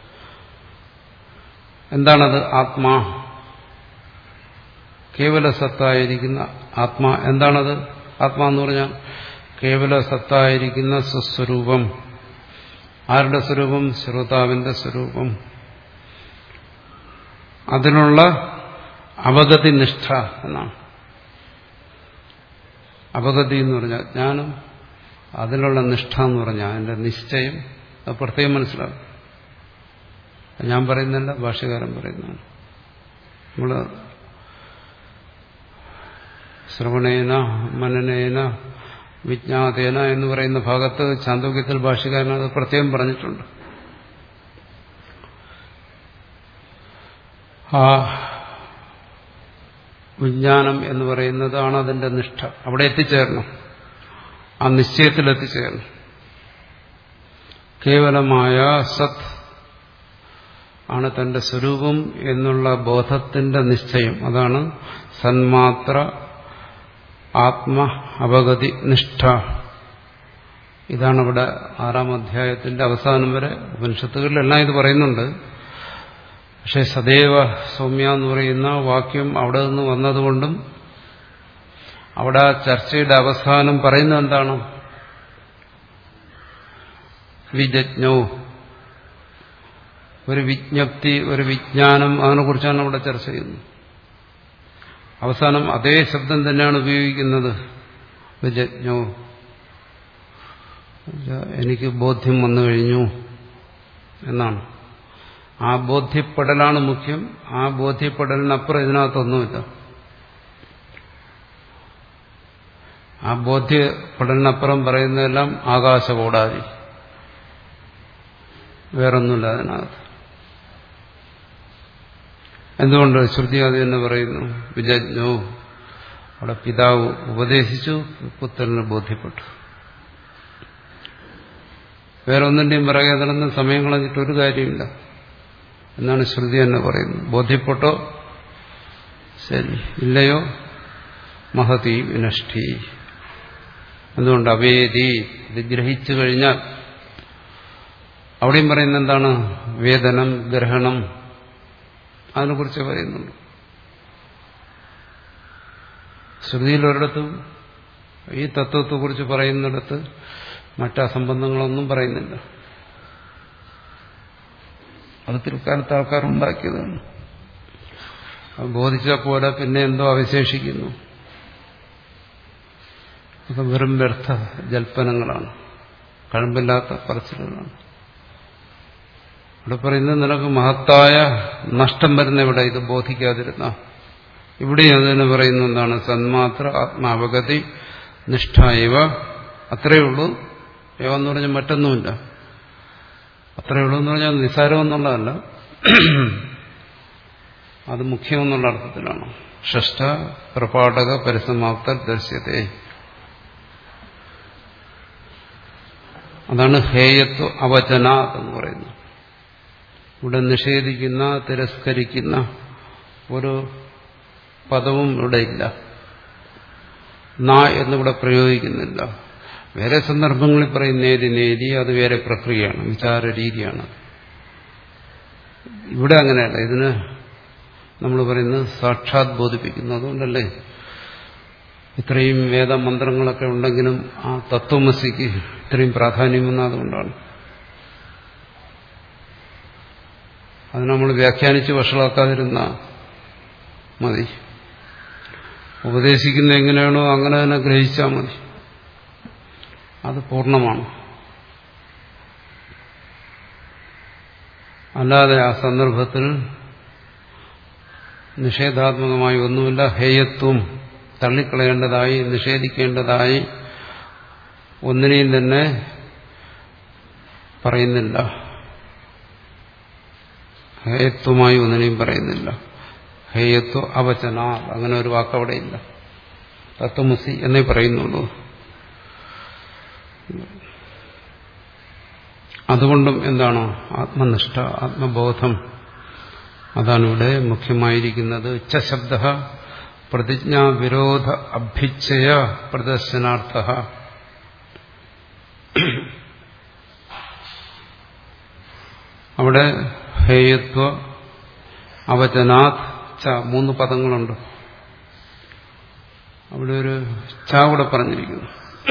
എന്താണത് ആത്മാ കേവല സത്തായിരിക്കുന്ന ആത്മാ എന്താണത് ആത്മാ എന്ന് പറഞ്ഞാൽ കേവല സത്തായിരിക്കുന്ന സ്വസ്വരൂപം ആരുടെ സ്വരൂപം ശ്രോതാവിന്റെ സ്വരൂപം അതിനുള്ള അവഗതി നിഷ്ഠ എന്നാണ് അവഗതി എന്ന് പറഞ്ഞാൽ ജ്ഞാനം അതിലുള്ള നിഷ്ഠ എന്ന് പറഞ്ഞാൽ അതിന്റെ നിശ്ചയം അത് പ്രത്യേകം മനസ്സിലാവും ഞാൻ പറയുന്നില്ല ഭാഷകാരൻ പറയുന്നതാണ് നമ്മൾ ശ്രവണേന മനനേന വിജ്ഞാതേന എന്ന് പറയുന്ന ഭാഗത്ത് ചാന്തോക്യത്തിൽ ഭാഷകാരൻ അത് പ്രത്യേകം പറഞ്ഞിട്ടുണ്ട് ആ വിജ്ഞാനം എന്ന് പറയുന്നതാണ് അതിന്റെ നിഷ്ഠ അവിടെ എത്തിച്ചേരണം ആ നിശ്ചയത്തിൽ എത്തിച്ചേരണം കേവലമായ സത് ആണ് തന്റെ സ്വരൂപം എന്നുള്ള ബോധത്തിന്റെ നിശ്ചയം അതാണ് സന്മാത്ര ആത്മ അപഗതി നിഷ്ഠ ഇതാണ് ഇവിടെ ആറാം അധ്യായത്തിന്റെ അവസാനം വരെ ഉപനിഷത്തുകളിലെല്ലാം ഇത് പറയുന്നുണ്ട് പക്ഷെ സദൈവ സൗമ്യ എന്ന് പറയുന്ന വാക്യം അവിടെ നിന്ന് വന്നതുകൊണ്ടും അവിടെ ആ ചർച്ചയുടെ അവസാനം പറയുന്നത് എന്താണ് വിജജ്ഞോ ഒരു വിജ്ഞപ്തി ഒരു വിജ്ഞാനം അതിനെക്കുറിച്ചാണ് അവിടെ ചർച്ച ചെയ്യുന്നത് അവസാനം അതേ ശബ്ദം തന്നെയാണ് ഉപയോഗിക്കുന്നത് വിജജ്ഞോ എനിക്ക് ബോധ്യം വന്നു കഴിഞ്ഞു എന്നാണ് ആ ബോധ്യപ്പെടലാണ് മുഖ്യം ആ ബോധ്യപ്പെടലിനപ്പുറം ഇതിനകത്തൊന്നുമില്ല ആ ബോധ്യപ്പെടലിനപ്പുറം പറയുന്നതെല്ലാം ആകാശകോടാതി വേറൊന്നുമില്ല അതിനകത്ത് എന്തുകൊണ്ട് ശ്രുതി അത് തന്നെ പറയുന്നു വിജജ്ഞോ അവിടെ പിതാവ് ഉപദേശിച്ചു പുത്രന് ബോധ്യപ്പെട്ടു വേറെ ഒന്നിന്റെയും പിറകെ നടന്ന് സമയം കളഞ്ഞിട്ട് ഒരു കാര്യമില്ല എന്നാണ് ശ്രുതി തന്നെ പറയുന്നത് ബോധ്യപ്പെട്ടോ ശരി ഇല്ലയോ മഹതി വിനഷ്ടി എന്തുകൊണ്ട് അവേദി ഇത് ഗ്രഹിച്ചു കഴിഞ്ഞാൽ അവിടെയും പറയുന്നത് എന്താണ് വേദനം ഗ്രഹണം അതിനെക്കുറിച്ച് പറയുന്നുണ്ട് ശ്രുതിയിൽ ഒരിടത്തും ഈ തത്വത്തെക്കുറിച്ച് പറയുന്നിടത്ത് മറ്റസംബന്ധങ്ങളൊന്നും പറയുന്നില്ല അത് പിൽക്കാലത്ത് ആൾക്കാരുണ്ടാക്കിയതാണ് അത് ബോധിച്ച പോലെ പിന്നെ എന്തോ അവശേഷിക്കുന്നു അത് വെറും വ്യർത്ഥ ജൽപ്പനങ്ങളാണ് കഴമ്പില്ലാത്ത പറച്ചിലുകളാണ് ഇവിടെ പറയുന്നത് നിനക്ക് മഹത്തായ നഷ്ടം വരുന്ന ഇവിടെ ഇത് ബോധിക്കാതിരുന്ന ഇവിടെ അതിന് പറയുന്ന എന്താണ് സന്മാത്ര ആത്മാവഗതി നിഷ്ഠ ഇവ അത്രയേ ഉള്ളൂ ഏവെന്ന് പറഞ്ഞാൽ മറ്റൊന്നുമില്ല അത്രയേ ഉള്ളൂ എന്ന് പറഞ്ഞാൽ നിസ്സാരമെന്നുള്ളതല്ല അത് മുഖ്യമെന്നുള്ള അർത്ഥത്തിലാണ് ഷഷ്ട പ്രപാഠക പരിസമാപ്ത ദർശ്യത്തെ അതാണ് ഹേയത്വ അവചന എന്ന് പറയുന്നത് ഇവിടെ നിഷേധിക്കുന്ന തിരസ്കരിക്കുന്ന ഒരു പദവും ഇവിടെ ഇല്ല ന എന്നിവിടെ പ്രയോഗിക്കുന്നില്ല വേറെ സന്ദർഭങ്ങളിൽ പറയും നേരി നേരി അത് വേറെ പ്രക്രിയയാണ് വിചാര രീതിയാണ് ഇവിടെ അങ്ങനെയല്ല ഇതിന് നമ്മൾ പറയുന്നത് സാക്ഷാത് ബോധിപ്പിക്കുന്നു അതുകൊണ്ടല്ലേ ഇത്രയും വേദമന്ത്രങ്ങളൊക്കെ ഉണ്ടെങ്കിലും ആ തത്വമസിക്ക് ഇത്രയും പ്രാധാന്യം വന്നതുകൊണ്ടാണ് അത് നമ്മൾ വ്യാഖ്യാനിച്ച് വഷളാക്കാതിരുന്ന മതി ഉപദേശിക്കുന്ന എങ്ങനെയാണോ അങ്ങനെ തന്നെ ഗ്രഹിച്ചാൽ മതി അത് പൂർണ്ണമാണ് അല്ലാതെ ആ സന്ദർഭത്തിൽ നിഷേധാത്മകമായി ഒന്നുമില്ല ഹേയത്വം തള്ളിക്കളയേണ്ടതായി നിഷേധിക്കേണ്ടതായി ഒന്നിനെയും തന്നെ പറയുന്നില്ല ഹേയത്വമായി ഒന്നിനെയും പറയുന്നില്ല ഹേയത്വ അവചന അങ്ങനെ ഒരു വാക്കവിടെ ഇല്ല തത്വമുസി എന്നേ പറയുന്നുള്ളൂ അതുകൊണ്ടും എന്താണ് ആത്മനിഷ്ഠ ആത്മബോധം അതാണ് ഇവിടെ മുഖ്യമായിരിക്കുന്നത് ച ശബ്ദ പ്രതിജ്ഞാ വിരോധ അഭ്യുച്ചയ പ്രദർശനാർത്ഥ അവിടെ ഹേയത്വ അവചനാത് ച മൂന്ന് പദങ്ങളുണ്ട് അവിടെ ഒരു ച കൂടെ പറഞ്ഞിരിക്കുന്നു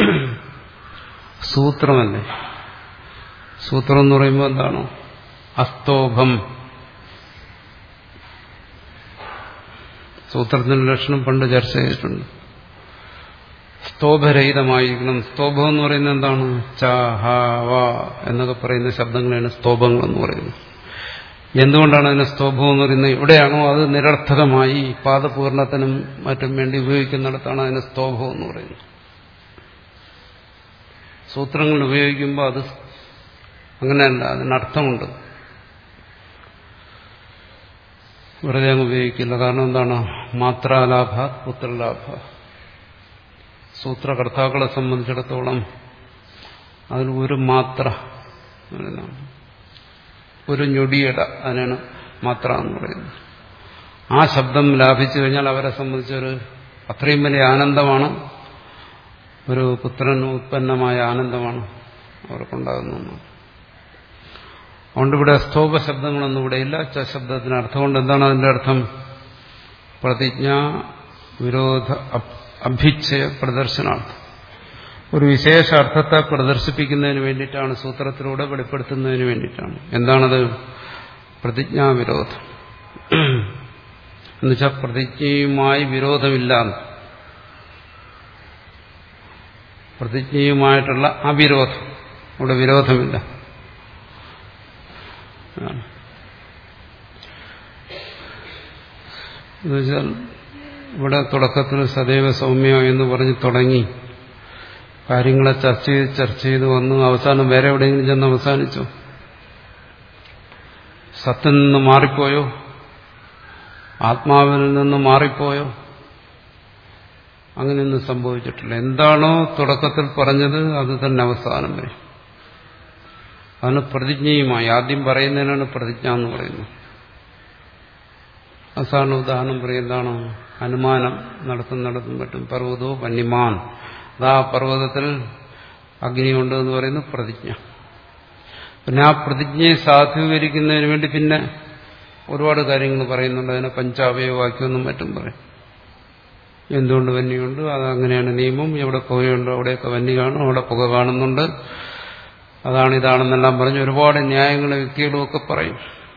സൂത്രമല്ലേ സൂത്രം എന്ന് പറയുമ്പോൾ എന്താണ് അസ്തോഭം സൂത്രത്തിന്റെ ലക്ഷണം പണ്ട് ചർച്ച ചെയ്തിട്ടുണ്ട് സ്തോഭരഹിതമായിരിക്കണം സ്തോഭം എന്ന് പറയുന്നത് എന്താണ് ച ഹ വ എന്നൊക്കെ പറയുന്ന ശബ്ദങ്ങളാണ് സ്തോഭങ്ങൾ എന്ന് പറയുന്നത് എന്തുകൊണ്ടാണ് അതിനെ സ്തോഭം എന്ന് പറയുന്നത് എവിടെയാണോ അത് നിരർത്ഥകമായി പാദപൂർണത്തിനും മറ്റും വേണ്ടി ഉപയോഗിക്കുന്നിടത്താണ് അതിന് സ്തോഭം എന്ന് പറയുന്നത് സൂത്രങ്ങൾ ഉപയോഗിക്കുമ്പോൾ അത് അങ്ങനെയല്ല അതിനർത്ഥമുണ്ട് വെറുതെ അങ്ങ് ഉപയോഗിക്കില്ല കാരണം എന്താണ് മാത്രാലാഭ പുത്രലാഭ സൂത്രകർത്താക്കളെ സംബന്ധിച്ചിടത്തോളം അതിൽ ഒരു മാത്ര ഒരു ഞൊടിയിട അതിനാണ് മാത്ര എന്ന് പറയുന്നത് ആ ശബ്ദം ലാഭിച്ചു കഴിഞ്ഞാൽ അവരെ സംബന്ധിച്ചൊരു അത്രയും വലിയ ആനന്ദമാണ് ഒരു പുത്രൻ ഉത്പന്നമായ ആനന്ദമാണ് അവർക്കുണ്ടാകുന്നത് അതുകൊണ്ട് ഇവിടെ സ്തോപ ശബ്ദങ്ങളൊന്നും ഇവിടെ ഇല്ല ച ശബ്ദത്തിന് അർത്ഥം കൊണ്ട് എന്താണ് അതിന്റെ അർത്ഥം പ്രതിജ്ഞ വിരോധ അഭ്യുച്ചയ പ്രദർശനാർത്ഥം ഒരു വിശേഷ അർത്ഥത്തെ പ്രദർശിപ്പിക്കുന്നതിന് വേണ്ടിയിട്ടാണ് സൂത്രത്തിലൂടെ വെളിപ്പെടുത്തുന്നതിന് വേണ്ടിയിട്ടാണ് എന്താണത് പ്രതിജ്ഞാവിരോധം എന്നുവെച്ചാൽ പ്രതിജ്ഞയുമായി വിരോധമില്ല പ്രതിജ്ഞയുമായിട്ടുള്ള അവിരോധം അവിടെ വിരോധമില്ല എന്നുവെച്ചാൽ ഇവിടെ തുടക്കത്തിൽ സദൈവ സൗമ്യ എന്ന് പറഞ്ഞ് തുടങ്ങി കാര്യങ്ങളെ ചർച്ച ചെയ്ത് ചർച്ച ചെയ്ത് വന്നു അവസാനം വേറെ എവിടെയെങ്കിലും ചെന്ന് അവസാനിച്ചോ സത്തിൽ നിന്ന് മാറിപ്പോയോ ആത്മാവിൽ നിന്ന് മാറിപ്പോയോ അങ്ങനെയൊന്നും സംഭവിച്ചിട്ടില്ല എന്താണോ തുടക്കത്തിൽ പറഞ്ഞത് അത് തന്നെ അവസാനം വരെ അതാണ് പ്രതിജ്ഞയുമായി ആദ്യം പറയുന്നതിനാണ് പ്രതിജ്ഞ എന്ന് പറയുന്നത് അവസാന ഉദാഹരണം പറയുന്നതാണ് അനുമാനം നടത്തുന്നിടത്തും പറ്റും പർവ്വതോ വന്യമാൻ അതാ പർവ്വതത്തിൽ അഗ്നിയുണ്ട് എന്ന് പറയുന്നത് പ്രതിജ്ഞ പിന്നെ ആ പ്രതിജ്ഞയെ സാധൂകരിക്കുന്നതിന് വേണ്ടി പിന്നെ ഒരുപാട് കാര്യങ്ങൾ പറയുന്നുണ്ട് അതിനെ പഞ്ചാവയവാക്യമെന്നും മറ്റും പറയും എന്തുകൊണ്ട് വന്യുണ്ട് അത് അങ്ങനെയാണ് നിയമം എവിടെ പുകയുണ്ടോ അവിടെയൊക്കെ വന്യ കാണും അവിടെ പുക കാണുന്നുണ്ട് അതാണ് ഇതാണെന്നെല്ലാം പറഞ്ഞ് ഒരുപാട് ന്യായങ്ങളും യുക്തികളും ഒക്കെ പറയും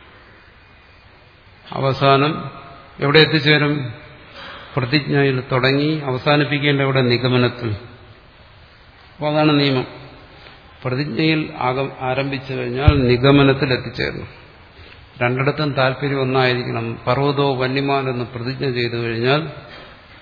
അവസാനം എവിടെ എത്തിച്ചേരും പ്രതിജ്ഞയിൽ തുടങ്ങി അവസാനിപ്പിക്കേണ്ട ഇവിടെ നിഗമനത്തിൽ അപ്പോൾ അതാണ് നിയമം പ്രതിജ്ഞയിൽ ആരംഭിച്ചു കഴിഞ്ഞാൽ നിഗമനത്തിൽ എത്തിച്ചേരണം രണ്ടിടത്തും താല്പര്യം ഒന്നായിരിക്കണം പർവ്വതോ വന്യമാൻ എന്ന് പ്രതിജ്ഞ ചെയ്തു കഴിഞ്ഞാൽ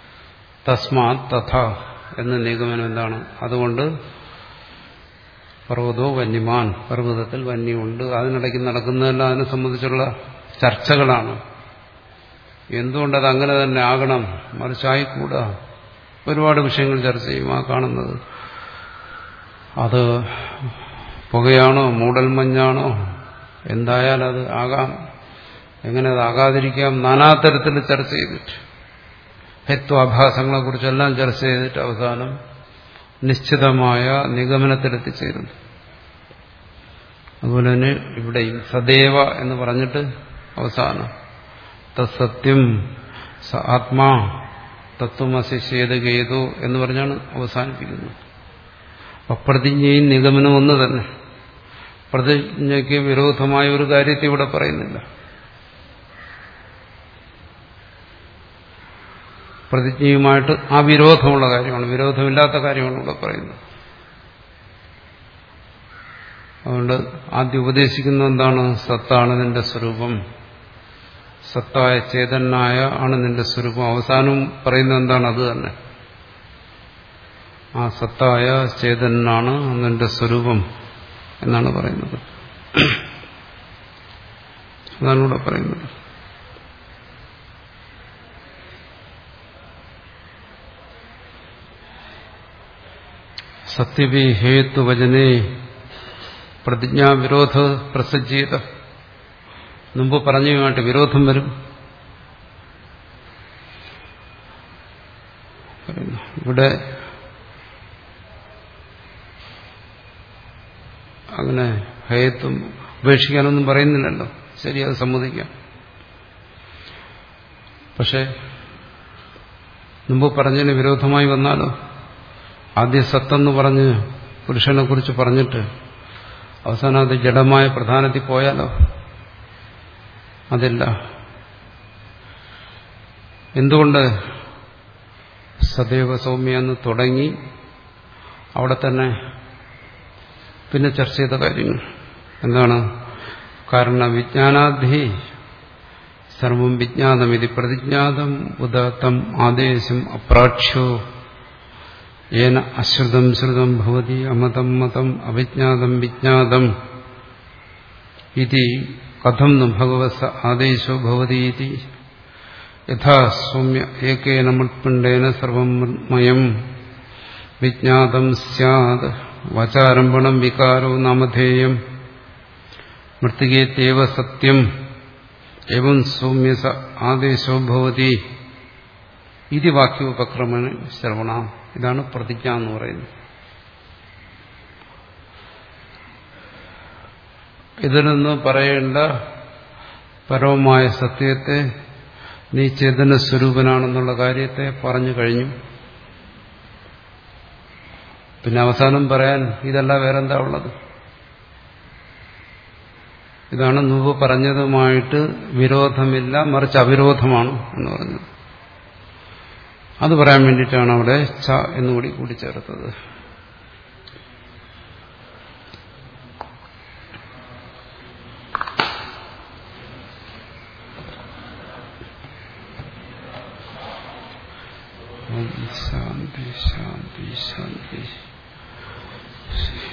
തസ്മാത് തഥ എന്ന നിഗമനം എന്താണ് അതുകൊണ്ട് പർവ്വതോ വന്യമാൻ പർവ്വതത്തിൽ വന്യമുണ്ട് അതിനിടയ്ക്ക് നടക്കുന്നതെല്ലാം അതിനെ സംബന്ധിച്ചുള്ള ചർച്ചകളാണ് എന്തുകൊണ്ടത് അങ്ങനെ തന്നെ ആകണം മറിച്ചായിക്കൂടാ ഒരുപാട് വിഷയങ്ങൾ ചർച്ച ചെയ്യും ആ കാണുന്നത് അത് പുകയാണോ മൂടൽമഞ്ഞാണോ എന്തായാലും അത് ആകാം എങ്ങനെ അത് ആകാതിരിക്കാം നാനാതരത്തിൽ ചർച്ച ചെയ്തിട്ട് ഹെത്വാഭാസങ്ങളെ കുറിച്ചെല്ലാം ചർച്ച ചെയ്തിട്ട് അവസാനം നിശ്ചിതമായ നിഗമനത്തിലെത്തിച്ചേരുന്നു അതുപോലെ തന്നെ ഇവിടെയും സദേവ എന്ന് പറഞ്ഞിട്ട് അവസാനം തത്സത്യം സ ആത്മാ തത്വമസി ശേതകേതു എന്ന് പറഞ്ഞാണ് അവസാനിപ്പിക്കുന്നത് അപ്പൊ പ്രതിജ്ഞയും നിഗമനവും ഒന്ന് തന്നെ പ്രതിജ്ഞയ്ക്ക് വിരോധമായ ഒരു കാര്യത്തെ ഇവിടെ പറയുന്നില്ല പ്രതിജ്ഞയുമായിട്ട് ആ വിരോധമുള്ള കാര്യമാണ് വിരോധമില്ലാത്ത കാര്യമാണ് ഇവിടെ പറയുന്നത് അതുകൊണ്ട് ആദ്യം ഉപദേശിക്കുന്ന എന്താണ് സത്താണ് നിന്റെ സ്വരൂപം സത്തായ ചേതനായ ആണ് നിന്റെ സ്വരൂപം അവസാനം പറയുന്നത് എന്താണ് അത് തന്നെ ആ സത്തായ ചേതനാണ് നിന്റെ സ്വരൂപം എന്നാണ് പറയുന്നത് അതാണ് ഇവിടെ പറയുന്നത് സത്യവി ഹേതുവചനെ പ്രതിജ്ഞാവിരോധ പ്രസജ്ജീത മുമ്പ് പറഞ്ഞുമായിട്ട് വിരോധം വരും ഇവിടെ അങ്ങനെ ഹേത്തും ഉപേക്ഷിക്കാനൊന്നും പറയുന്നില്ലല്ലോ ശരി അത് സമ്മതിക്കാം പക്ഷെ മുമ്പ് പറഞ്ഞതിന് വിരോധമായി വന്നാലോ ആദ്യം സത്തെന്ന് പറഞ്ഞ് പുരുഷനെ കുറിച്ച് പറഞ്ഞിട്ട് അവസാനം അത് ജഡമായ പ്രധാനത്തിൽ പോയാലോ അതില്ല എന്തുകൊണ്ട് സദൈവ സൗമ്യ എന്ന് തുടങ്ങി അവിടെ തന്നെ പിന്നെ ചർച്ച ചെയ്ത കാര്യങ്ങൾ എന്താണ് കാരണം വിജ്ഞാനാധി സർവം വിജ്ഞാതമിതി പ്രതിജ്ഞാതം ഉദാത്തം ആദേശം അപ്രാക്ഷ്യോ ഏന അശ്രുതം ശ്രുതം ഭവതി അമതം മതം അവിജ്ഞാതം വിജ്ഞാതം ഇതി കഥം ന ഭഗവത് ആദേശോ ഭവതി ഇതി യഥാ സൗമ്യ ഏകേന മൃത്പിണ്ഡേന സർവം മൃന്മയം വിജ്ഞാതം സ്യാത് വാചാരംഭണം വികാരോ നാമധേയം മൃത്തികേത്യവ സത്യം എവം സൗമ്യ സ ആദേശോ ഭവതി ഇത് വാക്യോപക്രമണ ശ്രവണ ഇതാണ് പ്രതിജ്ഞ എന്ന് പറയുന്നത് ഇതിൽ നിന്ന് പറയേണ്ട പരവുമായ സത്യത്തെ നീ ചേതന സ്വരൂപനാണെന്നുള്ള കാര്യത്തെ പറഞ്ഞു കഴിഞ്ഞു പിന്നെ അവസാനം പറയാൻ ഇതല്ല വേറെന്താ ഉള്ളത് ഇതാണ് മുമ്പ് പറഞ്ഞതുമായിട്ട് വിരോധമില്ല മറിച്ച് അവിരോധമാണ് എന്ന് പറഞ്ഞത് അത് പറയാൻ വേണ്ടിയിട്ടാണ് അവിടെ ച എന്നുകൂടി കൂടിച്ചേർത്തത് ശാന്തി ശാന്തി ശാന്തി